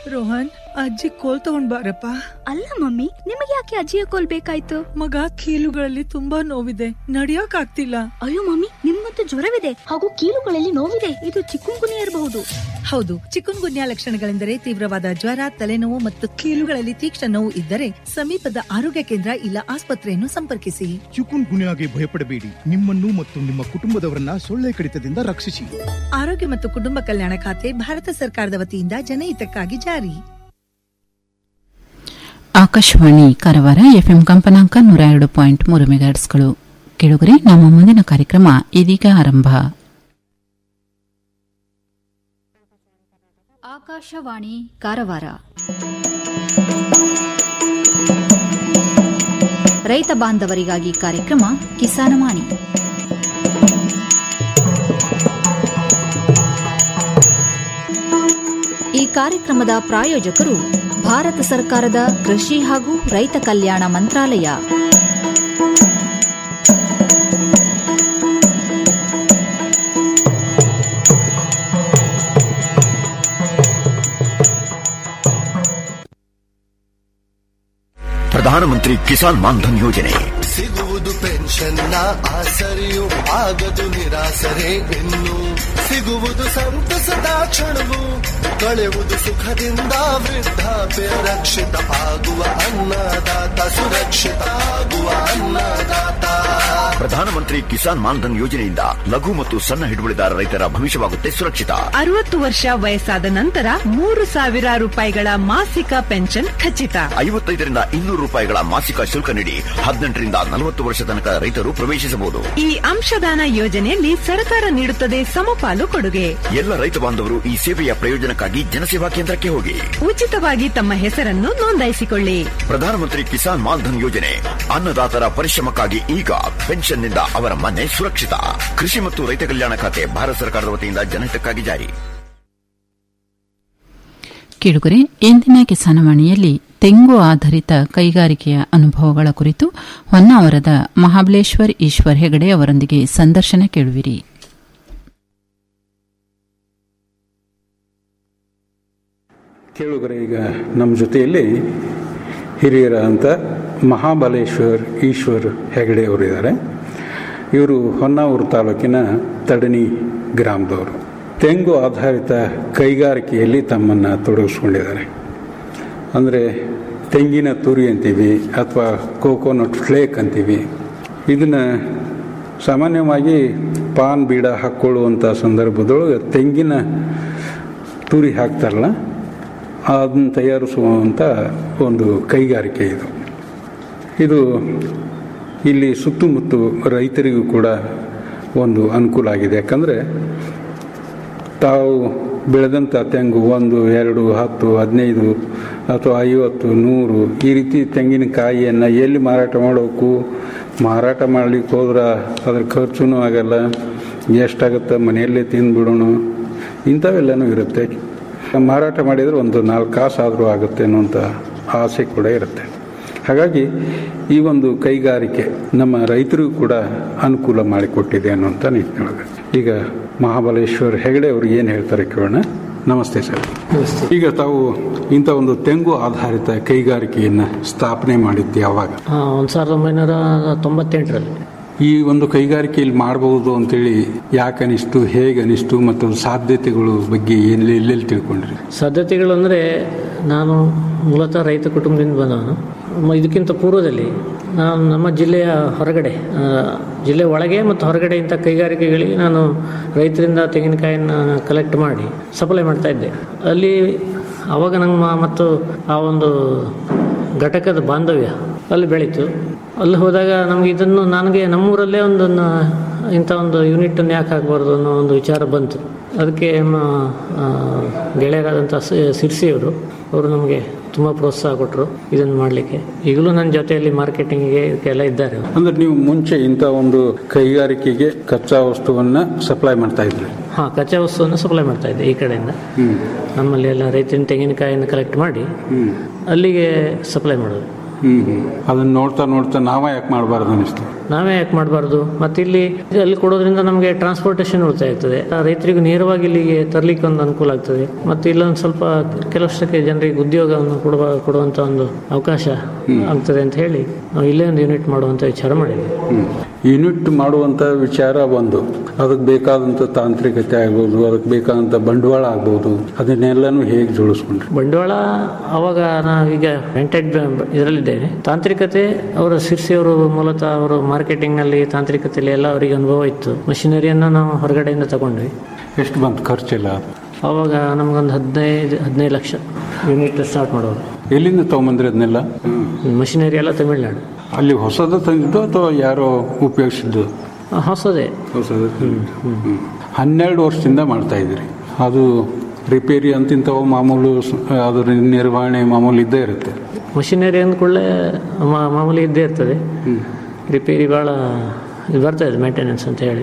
ರೋಹನ್ ಅಜ್ಜಿ ಕೋಲ್ ತಗೊಂಡ್ ಬಾರಪ್ಪ ಅಲ್ಲ ಮಮ್ಮಿ ನಿಮಗೆ ಯಾಕೆ ಅಜ್ಜಿಯ ಕೋಲ್ ಬೇಕಾಯ್ತು ಮಗ ಕೀಲುಗಳಲ್ಲಿ ತುಂಬಾ ನೋವಿದೆ ನಡಿಯಕ್ ಆಗ್ತಿಲ್ಲ ಅಯ್ಯೋ ಮಮ್ಮಿ ನಿಮ್ಗಂತೂ ಜ್ವರವಿದೆ ಹಾಗೂ ಕೀಲುಗಳಲ್ಲಿ ನೋವಿದೆ ಇದು ಚಿಕ್ಕುಂಗುನಿ ಇರಬಹುದು ಹೌದು ಚಿಕುನ್ ಗುನ್ಯಾ ಲಕ್ಷಣಗಳೆಂದರೆ ತೀವ್ರವಾದ ಜ್ವರ ತಲೆನೋವು ಮತ್ತು ಕೀಲುಗಳಲ್ಲಿ ತೀಕ್ಷ್ಣ ನೋವು ಇದ್ದರೆ ಸಮೀಪದ ಆರೋಗ್ಯ ಕೇಂದ್ರ ಇಲ್ಲ ಆಸ್ಪತ್ರೆಯನ್ನು ಸಂಪರ್ಕಿಸಿ ಚಿಕುನ್ ಗುನ್ಯಾಗೆ ಭಯಪಡಬೇಡಿ ನಿಮ್ಮನ್ನು ಮತ್ತು ನಿಮ್ಮ ಕುಟುಂಬದವರನ್ನ ಸೊಳ್ಳೆ ಕಡಿತದಿಂದ ರಕ್ಷಿಸಿ ಆರೋಗ್ಯ ಮತ್ತು ಕುಟುಂಬ ಕಲ್ಯಾಣ ಖಾತೆ ಭಾರತ ಸರ್ಕಾರದ ವತಿಯಿಂದ ಜನಹಿತಕ್ಕಾಗಿ ಜಾರಿ ಆಕಾಶವಾಣಿ ಕಾರವಾರ ಎಫ್ಎಂ ಕಂಪನಾಂಕ ನೂರ ಎರಡು ಪಾಯಿಂಟ್ ಮೂರು ಮೆಗಾಟ್ಸ್ಗಳು ಕೆಳಗರೆ ನಮ್ಮ ಮುಂದಿನ ಕಾರ್ಯಕ್ರಮ ಇದೀಗ ಆರಂಭ ಆಕಾಶವಾಣಿ ಕಾರವಾರ ರೈತ ಬಾಂಧವರಿಗಾಗಿ ಕಾರ್ಯಕ್ರಮ ಕಿಸಾನವಾಣಿ ಈ ಕಾರ್ಯಕ್ರಮದ ಪ್ರಾಯೋಜಕರು ಭಾರತ ಸರ್ಕಾರದ ಕೃಷಿ ಹಾಗೂ ರೈತ ಕಲ್ಯಾಣ ಮಂತ್ರಾಲಯ ಪ್ರಧಾನಮಂತ್ರಿ ಕಿಸಾನ್ ಮಾನ್ಧನ್ ಯೋಜನೆ ಸಿಗುವುದು ಪೆನ್ಷನ್ನ ಆಸರೆಯು ಆಗದು ನಿರಾಸರೆ ಇನ್ನು ಸಿಗುವುದು ಸಂತಸದ ಕ್ಷಣವು ಕಳೆಯುವುದು ಸುಖದಿಂದ ವೃದ್ಧಾಪ್ಯ ರಕ್ಷಿತ ಆಗುವ ಅನ್ನದಾತ ಸುರಕ್ಷಿತ ಆಗುವ ಅನ್ನದಾತ ಪ್ರಧಾನಮಂತ್ರಿ ಕಿಸಾನ್ ಮಾನ್ಧನ್ ಯೋಜನೆಯಿಂದ ಲಘು ಮತ್ತು ಸಣ್ಣ ಹಿಡುವಳಿದಾರ ರೈತರ ಭವಿಷ್ಯವಾಗುತ್ತೆ ಸುರಕ್ಷಿತ ಅರವತ್ತು ವರ್ಷ ವಯಸ್ಸಾದ ನಂತರ ಮೂರು ಸಾವಿರ ರೂಪಾಯಿಗಳ ಮಾಸಿಕ ಪೆನ್ಷನ್ ಖಚಿತ ಐವತ್ತೈದರಿಂದ ಇನ್ನೂರು ರೂಪಾಯಿಗಳ ಮಾಸಿಕ ಶುಲ್ಕ ನೀಡಿ ಹದಿನೆಂಟರಿಂದ ನಲವತ್ತು ವರ್ಷ ತನಕ ರೈತರು ಪ್ರವೇಶಿಸಬಹುದು ಈ ಅಂಶದಾನ ಯೋಜನೆಯಲ್ಲಿ ಸರ್ಕಾರ ನೀಡುತ್ತದೆ ಸಮಪಾಲು ಕೊಡುಗೆ ಎಲ್ಲ ರೈತ ಬಾಂಧವರು ಈ ಸೇವೆಯ ಪ್ರಯೋಜನಕ್ಕಾಗಿ ಜನಸೇವಾ ಕೇಂದ್ರಕ್ಕೆ ಹೋಗಿ ಉಚಿತವಾಗಿ ತಮ್ಮ ಹೆಸರನ್ನು ನೋಂದಾಯಿಸಿಕೊಳ್ಳಿ ಪ್ರಧಾನಮಂತ್ರಿ ಕಿಸಾನ್ ಮಾನ್ಧನ್ ಯೋಜನೆ ಅನ್ನದಾತರ ಪರಿಶ್ರಮಕ್ಕಾಗಿ ಈಗ ಪೆನ್ಷನ್ನಿಂದ ಅವರ ಮನೆ ಸುರಕ್ಷಿತ ಕೃಷಿ ಮತ್ತು ರೈತ ಕಲ್ಯಾಣ ಖಾತೆ ಭಾರತ ಸರ್ಕಾರದ ವತಿಯಿಂದ ಜನಹಿತಕ್ಕಾಗಿ ಜಾರಿ ಕೆಳಗರೆ ಇಂದಿನ ಕಿಸಾನವಾಣಿಯಲ್ಲಿ ತೆಂಗು ಆಧಾರಿತ ಕೈಗಾರಿಕೆಯ ಅನುಭವಗಳ ಕುರಿತು ಹೊನ್ನಾವರದ ಮಹಾಬಲೇಶ್ವರ್ ಈಶ್ವರ್ ಹೆಗಡೆ ಅವರೊಂದಿಗೆ ಸಂದರ್ಶನ ಕೇಳುವಿರಿ ಕೇಳುಗರೆ ಈಗ ನಮ್ಮ ಜೊತೆಯಲ್ಲಿ ಹಿರಿಯರ ಅಂತ ಮಹಾಬಲೇಶ್ವರ್ ಈಶ್ವರ್ ಹೆಗಡೆ ಅವರಿದ್ದಾರೆ ಇವರು ಹೊನ್ನಾವರ ತಾಲೂಕಿನ ತಡನಿ ಗ್ರಾಮದವರು ತೆಂಗು ಆಧಾರಿತ ಕೈಗಾರಿಕೆಯಲ್ಲಿ ತಮ್ಮನ್ನು ತೊಡಗಿಸ್ಕೊಂಡಿದ್ದಾರೆ ಅಂದರೆ ತೆಂಗಿನ ತುರಿ ಅಂತೀವಿ ಅಥವಾ ಕೋಕೋನಟ್ ಫ್ಲೇಕ್ ಅಂತೀವಿ ಇದನ್ನು ಸಾಮಾನ್ಯವಾಗಿ ಪಾನ್ ಬೀಡ ಹಾಕ್ಕೊಳ್ಳುವಂಥ ಸಂದರ್ಭದೊಳಗೆ ತೆಂಗಿನ ತುರಿ ಹಾಕ್ತಾರಲ್ಲ ಅದನ್ನು ತಯಾರಿಸುವಂಥ ಒಂದು ಕೈಗಾರಿಕೆ ಇದು ಇದು ಇಲ್ಲಿ ಸುತ್ತಮುತ್ತ ರೈತರಿಗೂ ಕೂಡ ಒಂದು ಅನುಕೂಲ ಆಗಿದೆ ಯಾಕಂದರೆ ತಾವು ಬೆಳೆದಂಥ ತೆಂಗು ಒಂದು ಎರಡು ಹತ್ತು ಹದಿನೈದು ಅಥವಾ ಐವತ್ತು ನೂರು ಈ ರೀತಿ ತೆಂಗಿನಕಾಯಿಯನ್ನು ಎಲ್ಲಿ ಮಾರಾಟ ಮಾಡೋಕು ಮಾರಾಟ ಮಾಡಲಿಕ್ಕೆ ಹೋದ್ರೆ ಅದ್ರ ಖರ್ಚು ಆಗಲ್ಲ ಎಷ್ಟಾಗುತ್ತೆ ಮನೆಯಲ್ಲೇ ತಿಂದುಬಿಡೋಣ ಇಂಥವೆಲ್ಲನೂ ಇರುತ್ತೆ ಮಾರಾಟ ಮಾಡಿದರೆ ಒಂದು ನಾಲ್ಕು ಕಾಸು ಆದರೂ ಆಗುತ್ತೆ ಅನ್ನುವಂಥ ಆಸೆ ಕೂಡ ಇರುತ್ತೆ ಹಾಗಾಗಿ ಈ ಒಂದು ಕೈಗಾರಿಕೆ ನಮ್ಮ ರೈತರಿಗೂ ಕೂಡ ಅನುಕೂಲ ಮಾಡಿಕೊಟ್ಟಿದೆ ಅನ್ನುವಂಥ ನಿಟ್ಟಿನೊಳಗೆ ಈಗ ಮಹಾಬಲೇಶ್ವರ್ ಹೆಗಡೆ ಅವರು ಏನು ಹೇಳ್ತಾರೆ ಕೇಳೋಣ ನಮಸ್ತೆ ಸರ್ ಈಗ ತಾವು ಇಂಥ ಒಂದು ತೆಂಗು ಆಧಾರಿತ ಕೈಗಾರಿಕೆಯನ್ನು ಸ್ಥಾಪನೆ ಮಾಡಿದ್ದು ಯಾವಾಗ ಒಂದು ಸಾವಿರದ ಒಂಬೈನೂರ ತೊಂಬತ್ತೆಂಟರಲ್ಲಿ ಈ ಒಂದು ಕೈಗಾರಿಕೆಯಲ್ಲಿ ಮಾಡಬಹುದು ಅಂತೇಳಿ ಯಾಕೆ ಅನಿಸ್ತು ಹೇಗೆ ಅನಿಸ್ತು ಮತ್ತು ಸಾಧ್ಯತೆಗಳು ಬಗ್ಗೆ ಎಲ್ಲಿ ಎಲ್ಲೆಲ್ಲಿ ತಿಳ್ಕೊಂಡ್ರಿ ಸಾಧ್ಯತೆಗಳು ಅಂದರೆ ನಾನು ಮೂಲತಃ ರೈತ ಕುಟುಂಬದಿಂದ ಬಂದವನು ಮ- ಇದಕ್ಕಿಂತ ಪೂರ್ವದಲ್ಲಿ ನಾನು ನಮ್ಮ ಜಿಲ್ಲೆಯ ಹೊರಗಡೆ ಆ, ಜಿಲ್ಲೆ ಒಳಗೆ ಮತ್ತು ಹೊರಗಡೆ ಇಂಥ ಕೈಗಾರಿಕೆಗಳಿಗೆ ನಾನು ರೈತರಿಂದ ತೆಂಗಿನಕಾಯಿಯನ್ನು ಕಲೆಕ್ಟ್ ಮಾಡಿ ಸಪ್ಲೈ ಮಾಡ್ತಾ ಇದ್ದೆ ಅಲ್ಲಿ ಆವಾಗ ನಮ್ಮ ಮತ್ತು ಆ ಒಂದು ಘಟಕದ ಬಾಂಧವ್ಯ ಅಲ್ಲಿ ಬೆಳೀತು ಅಲ್ಲಿ ಹೋದಾಗ ನಮಗೆ ಇದನ್ನು ನನಗೆ ನಮ್ಮೂರಲ್ಲೇ ಒಂದನ್ನು ಇಂಥ ಒಂದು ಯೂನಿಟನ್ನು ಯಾಕೆ ಹಾಕಬಾರ್ದು ಅನ್ನೋ ಒಂದು ವಿಚಾರ ಬಂತು ಅದಕ್ಕೆ ನಮ್ಮ ಆ, ಗೆಳೆಯರಾದಂಥ ಸ- ಸಿರ್ಸಿಯವರು ಅವರು ನಮಗೆ ತುಂಬ ಪ್ರೋತ್ಸಾಹ ಕೊಟ್ಟರು ಇದನ್ನು ಮಾಡಲಿಕ್ಕೆ ಈಗಲೂ ನನ್ನ ಜೊತೆಯಲ್ಲಿ ಮಾರ್ಕೆಟಿಂಗಿಗೆ ಇದಕ್ಕೆಲ್ಲ ಇದ್ದಾರೆ ಅಂದ್ರೆ ನೀವು ಮುಂಚೆ ಇಂಥ ಒಂದು ಕೈಗಾರಿಕೆಗೆ ಕಚ್ಚಾ ವಸ್ತುವನ್ನ ಸಪ್ಲೈ ಮಾಡ್ತಾ ಇದ್ರಿ ಹಾಂ ಕಚ್ಚಾ ವಸ್ತುವನ್ನು ಸಪ್ಲೈ ಮಾಡ್ತಾ ಇದ್ದೆ ಈ ಕಡೆಯಿಂದ ನಮ್ಮಲ್ಲಿ ಎಲ್ಲ ರೈತನ ತೆಂಗಿನಕಾಯಿಯನ್ನು ಕಲೆಕ್ಟ್ ಮಾಡಿ ಅಲ್ಲಿಗೆ ಸಪ್ಲೈ ಮಾಡೋದು ಹ್ಮ್ ಹ್ಮ್ ಅದನ್ನ ನೋಡ್ತಾ ನೋಡ್ತಾ ನಾವೇ ಯಾಕೆ ಮಾಡಬಾರ್ದು ಅನಿಸ್ತು ನಾವೇ ಯಾಕೆ ಮಾಡಬಾರ್ದು ಮತ್ತೆ ಇಲ್ಲಿ ಅಲ್ಲಿ ಕೊಡೋದ್ರಿಂದ ನಮಗೆ ಟ್ರಾನ್ಸ್ಪೋರ್ಟೇಷನ್ ಉಳಿತಾಯ ಆಗ್ತದೆ ಆ ರೈತರಿಗೆ ನೇರವಾಗಿ ಇಲ್ಲಿಗೆ ತರಲಿಕ್ಕೆ ಒಂದು ಅನುಕೂಲ ಆಗ್ತದೆ ಮತ್ತೆ ಇಲ್ಲೊಂದು ಸ್ವಲ್ಪ ಕೆಲವಷ್ಟಕ್ಕೆ ಜನರಿಗೆ ಉದ್ಯೋಗವನ್ನು ಕೊಡುವ ಕೊಡುವಂಥ ಒಂದು ಅವಕಾಶ ಆಗ್ತದೆ ಅಂತ ಹೇಳಿ ನಾವು ಇಲ್ಲೇ ಒಂದು ಯೂನಿಟ್ ಮಾಡುವಂಥ ವಿಚಾರ ಮಾಡಿದ್ವಿ ಯೂನಿಟ್ ಮಾಡುವಂತ ವಿಚಾರ ಒಂದು ಅದಕ್ಕೆ ಬೇಕಾದಂತ ತಾಂತ್ರಿಕತೆ ಆಗ್ಬೋದು ಅದಕ್ಕೆ ಬೇಕಾದಂತ ಬಂಡವಾಳ ಆಗ್ಬೋದು ಅದನ್ನೆಲ್ಲನೂ ಹೇಗೆ ಜೋಡಿಸ್ಕೊಂಡ್ರಿ ಬಂಡವಾಳ ಅವಾಗ ನಾವೀಗ ರೆಂಟೆಡ್ ಇದರಲ್ಲಿದ್ದೇನೆ ತಾಂತ್ರಿಕತೆ ಅವರ ಸಿರ್ಸಿ ಅವರು ಮೂಲತಃ ಅವರು ಮಾರ್ಕೆಟಿಂಗ್ನಲ್ಲಿ ತಾಂತ್ರಿಕತೆಯಲ್ಲಿ ಎಲ್ಲ ಅವರಿಗೆ ಅನುಭವ ಇತ್ತು ಮಷಿನರಿಯನ್ನು ನಾವು ಹೊರಗಡೆಯಿಂದ ತಗೊಂಡ್ವಿ ಎಷ್ಟು ಬಂತು ಖರ್ಚೆಲ್ಲ ಅದು ಅವಾಗ ನಮಗೊಂದು ಹದಿನೈದು ಹದಿನೈದು ಲಕ್ಷ ಯೂನಿಟ್ ಸ್ಟಾರ್ಟ್ ಮಾಡೋದು ಎಲ್ಲಿಂದ ತಗೊಂಬಂದ್ರಿ ಅದನ್ನೆಲ್ಲ ಮಷಿನರಿ ಎಲ್ಲ ತಮಿಳ್ನಾಡು ಅಲ್ಲಿ ಹೊಸದ ತಂದಿದ್ದು ಅಥವಾ ಯಾರೋ ಉಪಯೋಗಿಸಿದ್ದು ಆ, ಹೊಸದೇ ಹೊಸದ ಹ್ಮ್. ಹನ್ನೆರಡು ವರ್ಷದಿಂದ ಮಾಡ್ತಾ ಇದ್ರಿ ಅದು ರಿಪೇರಿ ಅಂತಿಂತವ ಮಾಮೂಲು ಸ- ಅದ್ರ ನಿರ್ವಹಣೆ ಮಾಮೂಲು ಇದ್ದೇ ಇರುತ್ತೆ ಮಷಿನರಿ ಅಂದ್ಕೊಳ್ಳೆ ಮಾಮೂಲಿ ಇದ್ದೇ ಇರ್ತದೆ ರಿಪೇರಿ ಭಾಳ ಇದು ಬರ್ತಾ ಇದೆ ಮೇಂಟೆನೆನ್ಸ್ ಅಂತ ಹೇಳಿ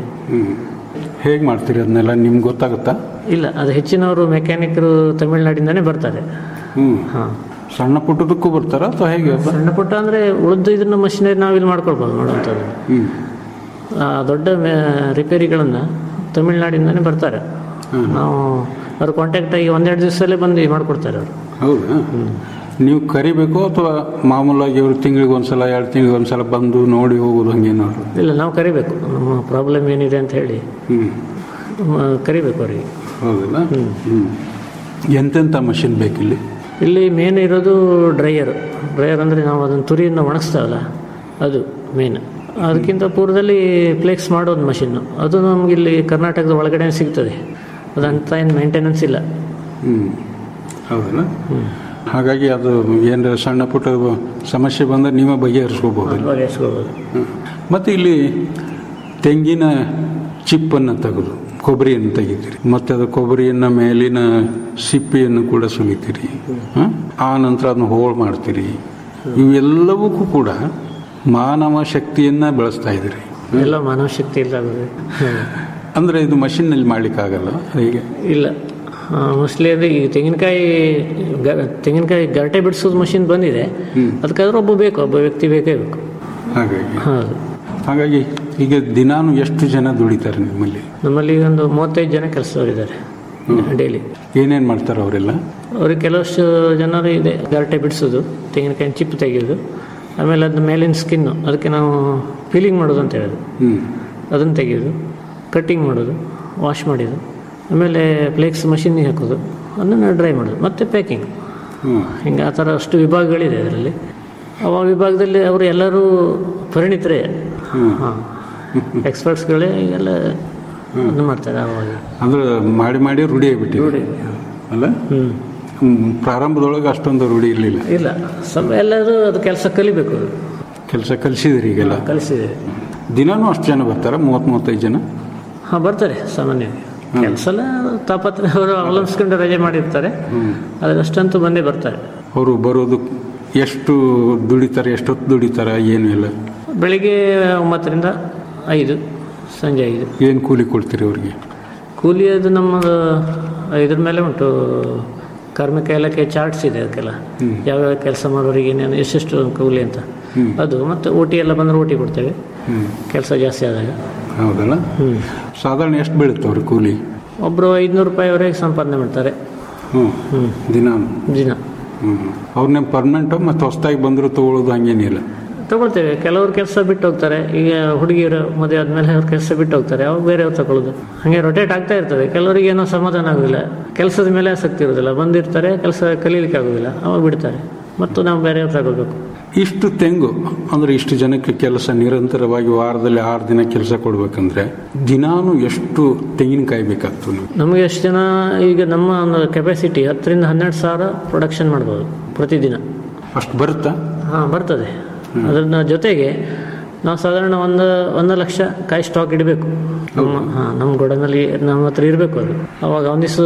ಹೇಗೆ ಮಾಡ್ತೀರಿ ಅದನ್ನೆಲ್ಲ ನಿಮ್ಗೆ ಗೊತ್ತಾಗುತ್ತಾ ಇಲ್ಲ ಅದು ಹೆಚ್ಚಿನವರು ಮೆಕ್ಯಾನಿಕರು ತಮಿಳ್ನಾಡಿಂದನೇ ಬರ್ತಾರೆ ಹ್ಮ್ ಹಾಂ ಸಣ್ಣ ಪುಟ್ಟದಕ್ಕೂ ಬರ್ತಾರ ಅಥವಾ ಹೇಗೆ ಅದು? ಸಣ್ಣ ಪುಟ್ಟ ಅಂದರೆ ಉಳಿದು ಇದನ್ನ ಮಷಿನರಿ ನಾವು ಇಲ್ಲಿ ಮಾಡ್ಕೊಳ್ಬೋದು ಮಾಡುವಂಥದ್ದು ಹ್ಮ್ ಆ ದೊಡ್ಡ ರಿಪೇರಿಗಳನ್ನು ತಮಿಳ್ನಾಡಿಂದನೇ ಬರ್ತಾರೆ ನಾವು ಅವ್ರ ಕಾಂಟ್ಯಾಕ್ಟ್ ಆಗಿ ಒಂದೆರಡು ದಿವಸದಲ್ಲೇ ಬಂದು ಮಾಡ್ಕೊಡ್ತಾರೆ ಅವರು ಹೌದಾ ನೀವು ಕರಿಬೇಕು ಅಥವಾ ಮಾಮೂಲಾಗಿ ಇವ್ರು ತಿಂಗಳಿಗೆ ಒಂದ್ಸಲ ಎರಡು ತಿಂಗಳಿಗೆ ಒಂದ್ಸಲ ಬಂದು ನೋಡಿ ಹೋಗೋದು ಹಂಗೇನಾದ್ರು ಇಲ್ಲ ನಾವು ಕರಿಬೇಕು ನಮ್ಮ ಪ್ರಾಬ್ಲಮ್ ಏನಿದೆ ಅಂತ ಹೇಳಿ ಹ್ಮ್ ಮ- ಕರಿಬೇಕು ಅವರಿಗೆ ಹೌದಲ್ಲ ಹ್ಮ್ ಎಂತೆಂಥ ಮಷಿನ್ ಬೇಕಿಲ್ಲಿ ಇಲ್ಲಿ ಮೇನ್ ಇರೋದು ಡ್ರೈಯರ್ ಡ್ರೈಯರ್ ಅಂದರೆ ನಾವು ಅದನ್ನು ತುರಿಯನ್ನು ಒಣಗಿಸ್ತಾವಲ್ಲ ಅದು ಮೇನ್ ಅದಕ್ಕಿಂತ ಪೂರ್ವದಲ್ಲಿ ಫ್ಲೆಕ್ಸ್ ಮಾಡೋದು ಮಷಿನ್ನು ಅದು ನಮ್ಗೆ ಇಲ್ಲಿ ಕರ್ನಾಟಕದ ಒಳಗಡೆ ಸಿಗ್ತದೆ ಅದಂತ ಏನು ಮೇಂಟೆನೆನ್ಸ್ ಇಲ್ಲ ಹ್ಮ್ ಹೌದಲ್ಲ ಹಾಗಾಗಿ ಅದು ಏನಾರ ಸಣ್ಣ ಪುಟ್ಟ ಸಮಸ್ಯೆ ಬಂದರೆ ನೀವೇ ಬಗೆಹರಿಸ್ಕೋಬಹುದು ಬಗೆಹರಿಸ್ಕೊಳ್ಬೋದು ಮತ್ತು ಇಲ್ಲಿ ತೆಂಗಿನ ಚಿಪ್ಪನ್ನು ತೆಗೆದು ಕೊಬ್ಬರಿಯನ್ನು ತೆಗಿತೀರಿ ಮತ್ತು ಅದು ಕೊಬ್ಬರಿಯನ್ನು ಮೇಲಿನ ಸಿಪ್ಪೆಯನ್ನು ಕೂಡ ಸುಲಿತೀರಿ ಹ? ಆ ನಂತರ ಅದನ್ನು ಹೋಳು ಮಾಡ್ತೀರಿ ಇವೆಲ್ಲವಕ್ಕೂ ಕೂಡ ಮಾನವ ಶಕ್ತಿಯನ್ನ ಬೆಳೆಸ್ತಾ ಇದ್ದೀರಿ ಎಲ್ಲ ಮಾನವ ಶಕ್ತಿ ಇಲ್ಲ ಆಗೋದು ಅಂದರೆ ಇದು ಮಷಿನ್ನಲ್ಲಿ ಮಾಡ್ಲಿಕ್ಕಾಗಲ್ಲ ಹೇಗೆ ಇಲ್ಲ ಮೋಸ್ಟ್ಲಿ ಅಂದರೆ ಈ ತೆಂಗಿನಕಾಯಿ ಗ- ತೆಂಗಿನಕಾಯಿ ಗರಟೆ ಬಿಡಿಸೋದು ಮಷಿನ್ ಬಂದಿದೆ ಅದಕ್ಕಾದ್ರೆ ಒಬ್ಬ ಬೇಕು ಒಬ್ಬ ವ್ಯಕ್ತಿ ಬೇಕೇ ಬೇಕು ಹಾಗಾಗಿ ಹೌದು ಹಾಗಾಗಿ ಈಗ ದಿನಾನು ಎಷ್ಟು ಜನ ದುಡಿತಾರೆ ನಿಮ್ಮಲ್ಲಿ ನಮ್ಮಲ್ಲಿ ಒಂದು ಮೂವತ್ತೈದು ಜನ ಕೆಲಸದವರಿದ್ದಾರೆ ಡೈಲಿ ಏನೇನು ಮಾಡ್ತಾರೆ ಅವರೆಲ್ಲ ಅವ್ರಿಗೆ ಕೆಲವಷ್ಟು ಜನರು ಇದೆ ಗರಟೆ ಬಿಡಿಸೋದು ತೆಂಗಿನಕಾಯಿ ಚಿಪ್ಪು ತೆಗೆಯೋದು ಆಮೇಲೆ ಅದ್ರ ಮೇಲಿನ ಸ್ಕಿನ್ನು ಅದಕ್ಕೆ ನಾವು ಪೀಲಿಂಗ್ ಮಾಡೋದು ಅಂತ ಹೇಳೋದು ಹ್ಮ್ ಅದನ್ನು ತೆಗೆಯೋದು ಕಟ್ಟಿಂಗ್ ಮಾಡೋದು ವಾಶ್ ಮಾಡೋದು ಆಮೇಲೆ ಫ್ಲೇಕ್ಸ್ ಮಷಿನ್ನಿಗೆ ಹಾಕೋದು ಅದನ್ನು ಡ್ರೈ ಮಾಡೋದು ಮತ್ತು ಪ್ಯಾಕಿಂಗ್ ಹ್ಮ್ ಹಿಂಗೆ ಆ ಥರ ಅಷ್ಟು ವಿಭಾಗಗಳಿದೆ ಅದರಲ್ಲಿ ಆ ವಿಭಾಗದಲ್ಲಿ ಅವರು ಎಲ್ಲರೂ ಪರಿಣಿತರೇ ಹಾಂ ಎಕ್ಸ್ಪರ್ಟ್ಸ್ಗಳೇ ಈಗೆಲ್ಲ ಅದನ್ನ ಮಾಡ್ತಾರೆ ಅವಾಗ ಅಂದ್ರೆ ಮಾಡಿ ಮಾಡಿ ರೂಢಿ ಆಗ್ಬಿಟ್ಟಿದೆ ಅಲ್ಲ ಹ್ಞೂ ಹ್ಮ್. ಪ್ರಾರಂಭದೊಳಗೆ ಅಷ್ಟೊಂದು ರೂಢಿ ಇರಲಿಲ್ಲ ಇಲ್ಲ ಸ್ವಲ್ಪ ಎಲ್ಲರೂ ಅದು ಕೆಲಸ ಕಲಿಬೇಕು ಅದು ಕೆಲಸ ಕಲಿಸಿದ್ರಿ ಈಗೆಲ್ಲ ಕಲಿಸಿದೆ ದಿನಾನು ಅಷ್ಟು ಜನ ಬರ್ತಾರ ಮೂವತ್ತು ಮೂವತ್ತೈದು ಜನ ಹಾಂ ಬರ್ತಾರೆ ಸಾಮಾನ್ಯವಾಗಿ ಕೆಲಸ ಎಲ್ಲ ತಾಪತ್ರ ಅವರು ಅವಲಂಬಿಸ್ಕೊಂಡು ರಜೆ ಮಾಡಿರ್ತಾರೆ ಆದರೆ ಅಷ್ಟಂತೂ ಬಂದೇ ಬರ್ತಾರೆ ಅವರು ಬರೋದು ಎಷ್ಟು ದುಡಿತಾರೆ ಎಷ್ಟೊತ್ತು ದುಡಿತಾರ ಏನು ಇಲ್ಲ ಬೆಳಿಗ್ಗೆ ಒಂಬತ್ತರಿಂದ ಐದು ಸಂಜೆ ಐದು ಏನು ಕೂಲಿ ಕೊಡ್ತೀರಿ ಅವ್ರಿಗೆ ಕೂಲಿ ಅದು ನಮ್ಮದು ಇದ್ರ ಮೇಲೆ ಉಂಟು ಕಾರ್ಮಿಕ ಇಲಾಖೆ ಚಾರ್ಟ್ಸ್ ಇದೆ ಅದಕ್ಕೆಲ್ಲ ಯಾವ್ಯಾವ ಕೆಲಸ ಮಾಡೋರಿಗೆ ಏನೇನು ಎಷ್ಟೆಷ್ಟು ಕೂಲಿ ಅಂತ ಅದು ಮತ್ತು ಊಟಿ ಎಲ್ಲ ಬಂದರೆ ಊಟಿ ಕೊಡ್ತೇವೆ ಹ್ಮ್ ಕೆಲಸ ಜಾಸ್ತಿ ಆದಾಗ ಹೌದಲ್ಲ ಹ್ಞೂ ಸಾಧಾರಣ ಎಷ್ಟು ಬೀಳುತ್ತೆ ಅವ್ರ ಕೂಲಿ ಒಬ್ಬರು ಐದುನೂರು ರೂಪಾಯಿವರೆಗೆ ಸಂಪಾದನೆ ಮಾಡ್ತಾರೆ ಹ್ಞೂ ಹ್ಞೂ ದಿನಾನು ದಿನ ಹ್ಞೂ ಅವ್ರನ್ನೇ ಪರ್ಮನೆಂಟು ಮತ್ತು ಹೊಸ್ದಾಗಿ ಬಂದರೂ ತೊಗೊಳೋದು ಹಂಗೇನಿಲ್ಲ ತಗೊಳ್ತೇವೆ ಕೆಲವರು ಕೆಲಸ ಬಿಟ್ಟು ಹೋಗ್ತಾರೆ ಈಗ ಹುಡುಗಿಯರು ಮದುವೆ ಆದಮೇಲೆ ಅವ್ರ ಕೆಲಸ ಬಿಟ್ಟು ಹೋಗ್ತಾರೆ ಅವಾಗ ಬೇರೆಯವ್ರು ತಗೊಳ್ಳೋದು ಹಾಗೆ ರೊಟೇಟ್ ಆಗ್ತಾ ಇರ್ತದೆ ಕೆಲವರಿಗೆ ಏನೋ ಸಮಾಧಾನ ಆಗೋದಿಲ್ಲ ಕೆಲಸದ ಮೇಲೆ ಆಸಕ್ತಿ ಇರೋದಿಲ್ಲ ಬಂದಿರ್ತಾರೆ ಕೆಲಸ ಕಲೀಲಿಕ್ಕೆ ಆಗೋದಿಲ್ಲ ಅವಾಗ ಬಿಡ್ತಾರೆ ಮತ್ತು ನಾವು ಬೇರೆಯವ್ರು ತಗೋಬೇಕು ಇಷ್ಟು ತೆಂಗು ಅಂದ್ರೆ ಇಷ್ಟು ಜನಕ್ಕೆ ಕೆಲಸ ನಿರಂತರವಾಗಿ ವಾರದಲ್ಲಿ ಆರು ದಿನ ಕೆಲಸ ಕೊಡ್ಬೇಕಂದ್ರೆ ದಿನಾನು ಎಷ್ಟು ತೆಂಗಿನಕಾಯಿ ಬೇಕಾಗ್ತದೆ ನೀವು ನಮಗೆ ಎಷ್ಟು ಜನ ಈಗ ನಮ್ಮ ಒಂದು ಕೆಪಾಸಿಟಿ ಹತ್ತರಿಂದ ಹನ್ನೆರಡು ಸಾವಿರ ಪ್ರೊಡಕ್ಷನ್ ಮಾಡ್ಬೋದು ಪ್ರತಿದಿನ ಅಷ್ಟು ಬರುತ್ತಾ ಹಾಂ ಬರ್ತದೆ ಅದನ್ನ ಜೊತೆಗೆ ನಾವು ಸಾಧಾರಣ ಒಂದು ಒಂದು ಲಕ್ಷ ಕಾಯಿ ಸ್ಟಾಕ್ ಇಡಬೇಕು ನಮ್ಮ ಹಾಂ ನಮ್ಮ ಗೋಡನಲ್ಲಿ ನಮ್ಮ ಹತ್ರ ಇರಬೇಕು ಅದು ಅವಾಗ ಒಂದಿವ್ಸ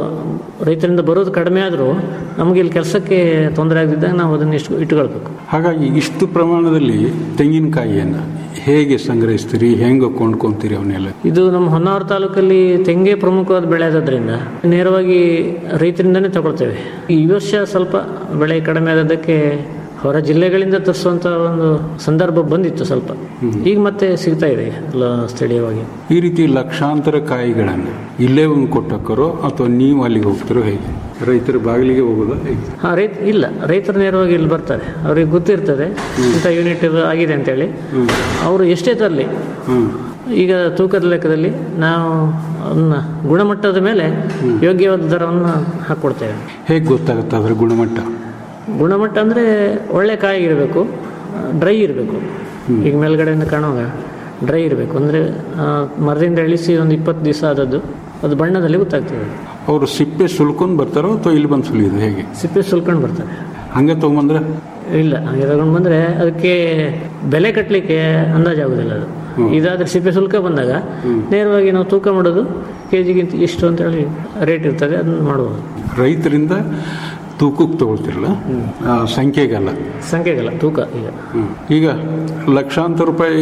ರೈತರಿಂದ ಬರೋದು ಕಡಿಮೆ ಆದರೂ ನಮಗೆ ಇಲ್ಲಿ ಕೆಲಸಕ್ಕೆ ತೊಂದರೆ ಆಗದಿದ್ದಾಗ ನಾವು ಅದನ್ನು ಇಷ್ಟು ಇಟ್ಕೊಳ್ಬೇಕು ಹಾಗಾಗಿ ಇಷ್ಟು ಪ್ರಮಾಣದಲ್ಲಿ ತೆಂಗಿನಕಾಯಿಯನ್ನು ಹೇಗೆ ಸಂಗ್ರಹಿಸ್ತೀರಿ ಹೆಂಗೆ ಕೊಂಡ್ಕೊಂತೀರಿ ಅವನ್ನೆಲ್ಲ ಇದು ನಮ್ಮ ಹೊನ್ನಾವರ ತಾಲೂಕಲ್ಲಿ ತೆಂಗೆ ಪ್ರಮುಖವಾದ ಬೆಳೆ ಆದದ್ರಿಂದ ನೇರವಾಗಿ ರೈತರಿಂದನೇ ತಗೊಳ್ತೇವೆ ಈ ವರ್ಷ ಸ್ವಲ್ಪ ಬೆಳೆ ಕಡಿಮೆ ಆದದ್ದಕ್ಕೆ ಹೊರ ಜಿಲ್ಲೆಗಳಿಂದ ತರಿಸುವಂತ ಒಂದು ಸಂದರ್ಭ ಬಂದಿತ್ತು ಸ್ವಲ್ಪ ಈಗ ಮತ್ತೆ ಸಿಗ್ತಾ ಇದೆ ಎಲ್ಲ ಸ್ಥಳೀಯವಾಗಿ ಈ ರೀತಿ ಲಕ್ಷಾಂತರ ಕಾಯಿಗಳನ್ನು ಇಲ್ಲೇ ಒಂದು ಕೊಟ್ಟಕ್ಕರೋ ಅಥವಾ ನೀವು ಅಲ್ಲಿಗೆ ಹೋಗ್ತಿರೋ ಹೇಗೆ ರೈತರ ಬಾಗಿಲಿಗೆ ಹೋಗೋದಾ ಹೇಗೆ ಹಾ ರೈತ ಇಲ್ಲ ರೈತರು ನೇರವಾಗಿ ಇಲ್ಲಿ ಬರ್ತಾರೆ ಅವ್ರಿಗೆ ಗೊತ್ತಿರ್ತದೆ ಇಂಥ ಯೂನಿಟ್ ಇದು ಆಗಿದೆ ಅಂತೇಳಿ ಅವರು ಎಷ್ಟೇ ತರಲಿ ಈಗ ತೂಕದ ಲೆಕ್ಕದಲ್ಲಿ ನಾವು ಅದನ್ನ ಗುಣಮಟ್ಟದ ಮೇಲೆ ಯೋಗ್ಯವಾದ ದರವನ್ನು ಹಾಕ್ಕೊಡ್ತೇವೆ ಹೇಗೆ ಗೊತ್ತಾಗುತ್ತೆ ಅದರ ಗುಣಮಟ್ಟ ಗುಣಮಟ್ಟ ಅಂದರೆ ಒಳ್ಳೆ ಕಾಯಿ ಇರಬೇಕು ಡ್ರೈ ಇರಬೇಕು ಈಗ ಮೇಲ್ಗಡೆಯಿಂದ ಕಾಣುವಾಗ ಡ್ರೈ ಇರಬೇಕು ಅಂದರೆ ಮರದಿಂದ ಇಳಿಸಿ ಒಂದು ಇಪ್ಪತ್ತು ದಿವಸ ಆದದ್ದು ಅದು ಬಣ್ಣದಲ್ಲಿ ಗೊತ್ತಾಗ್ತದೆ ಅವರು ಸಿಪ್ಪೆ ಸುಲ್ಕೊಂಡು ಬರ್ತಾರೋ ಅಥವಾ ಇಲ್ಲಿ ಬಂದು ಸುಲಿಯೋದು ಹೇಗೆ ಸಿಪ್ಪೆ ಸುಲ್ಕೊಂಡು ಬರ್ತಾರೆ ಹಂಗೆ ತೊಗೊಂಬಂದ್ರೆ ಇಲ್ಲ ಹಾಗೆ ತಗೊಂಡು ಬಂದರೆ ಅದಕ್ಕೆ ಬೆಲೆ ಕಟ್ಟಲಿಕ್ಕೆ ಅಂದಾಜಾಗೋದಿಲ್ಲ ಅದು ಇದಾದ್ರೆ ಸಿಪ್ಪೆ ಶುಲ್ಕ ಬಂದಾಗ ನೇರವಾಗಿ ನಾವು ತೂಕ ಮಾಡೋದು ಕೆ ಜಿಗಿಂತ ಇಷ್ಟು ಅಂತೇಳಿ ರೇಟ್ ಇರ್ತದೆ ಅದನ್ನು ಮಾಡ್ಬೋದು ರೈತರಿಂದ ತೂಕಕ್ಕೆ ತಗೊಳ್ತಿರಲ್ಲ ಆ, ಸಂಖ್ಯೆಗಲ್ಲ ಸಂಖ್ಯೆಗಲ್ಲ ತೂಕ ಈಗ ಹ್ಮ್. ಈಗ ಲಕ್ಷಾಂತರ ರೂಪಾಯಿ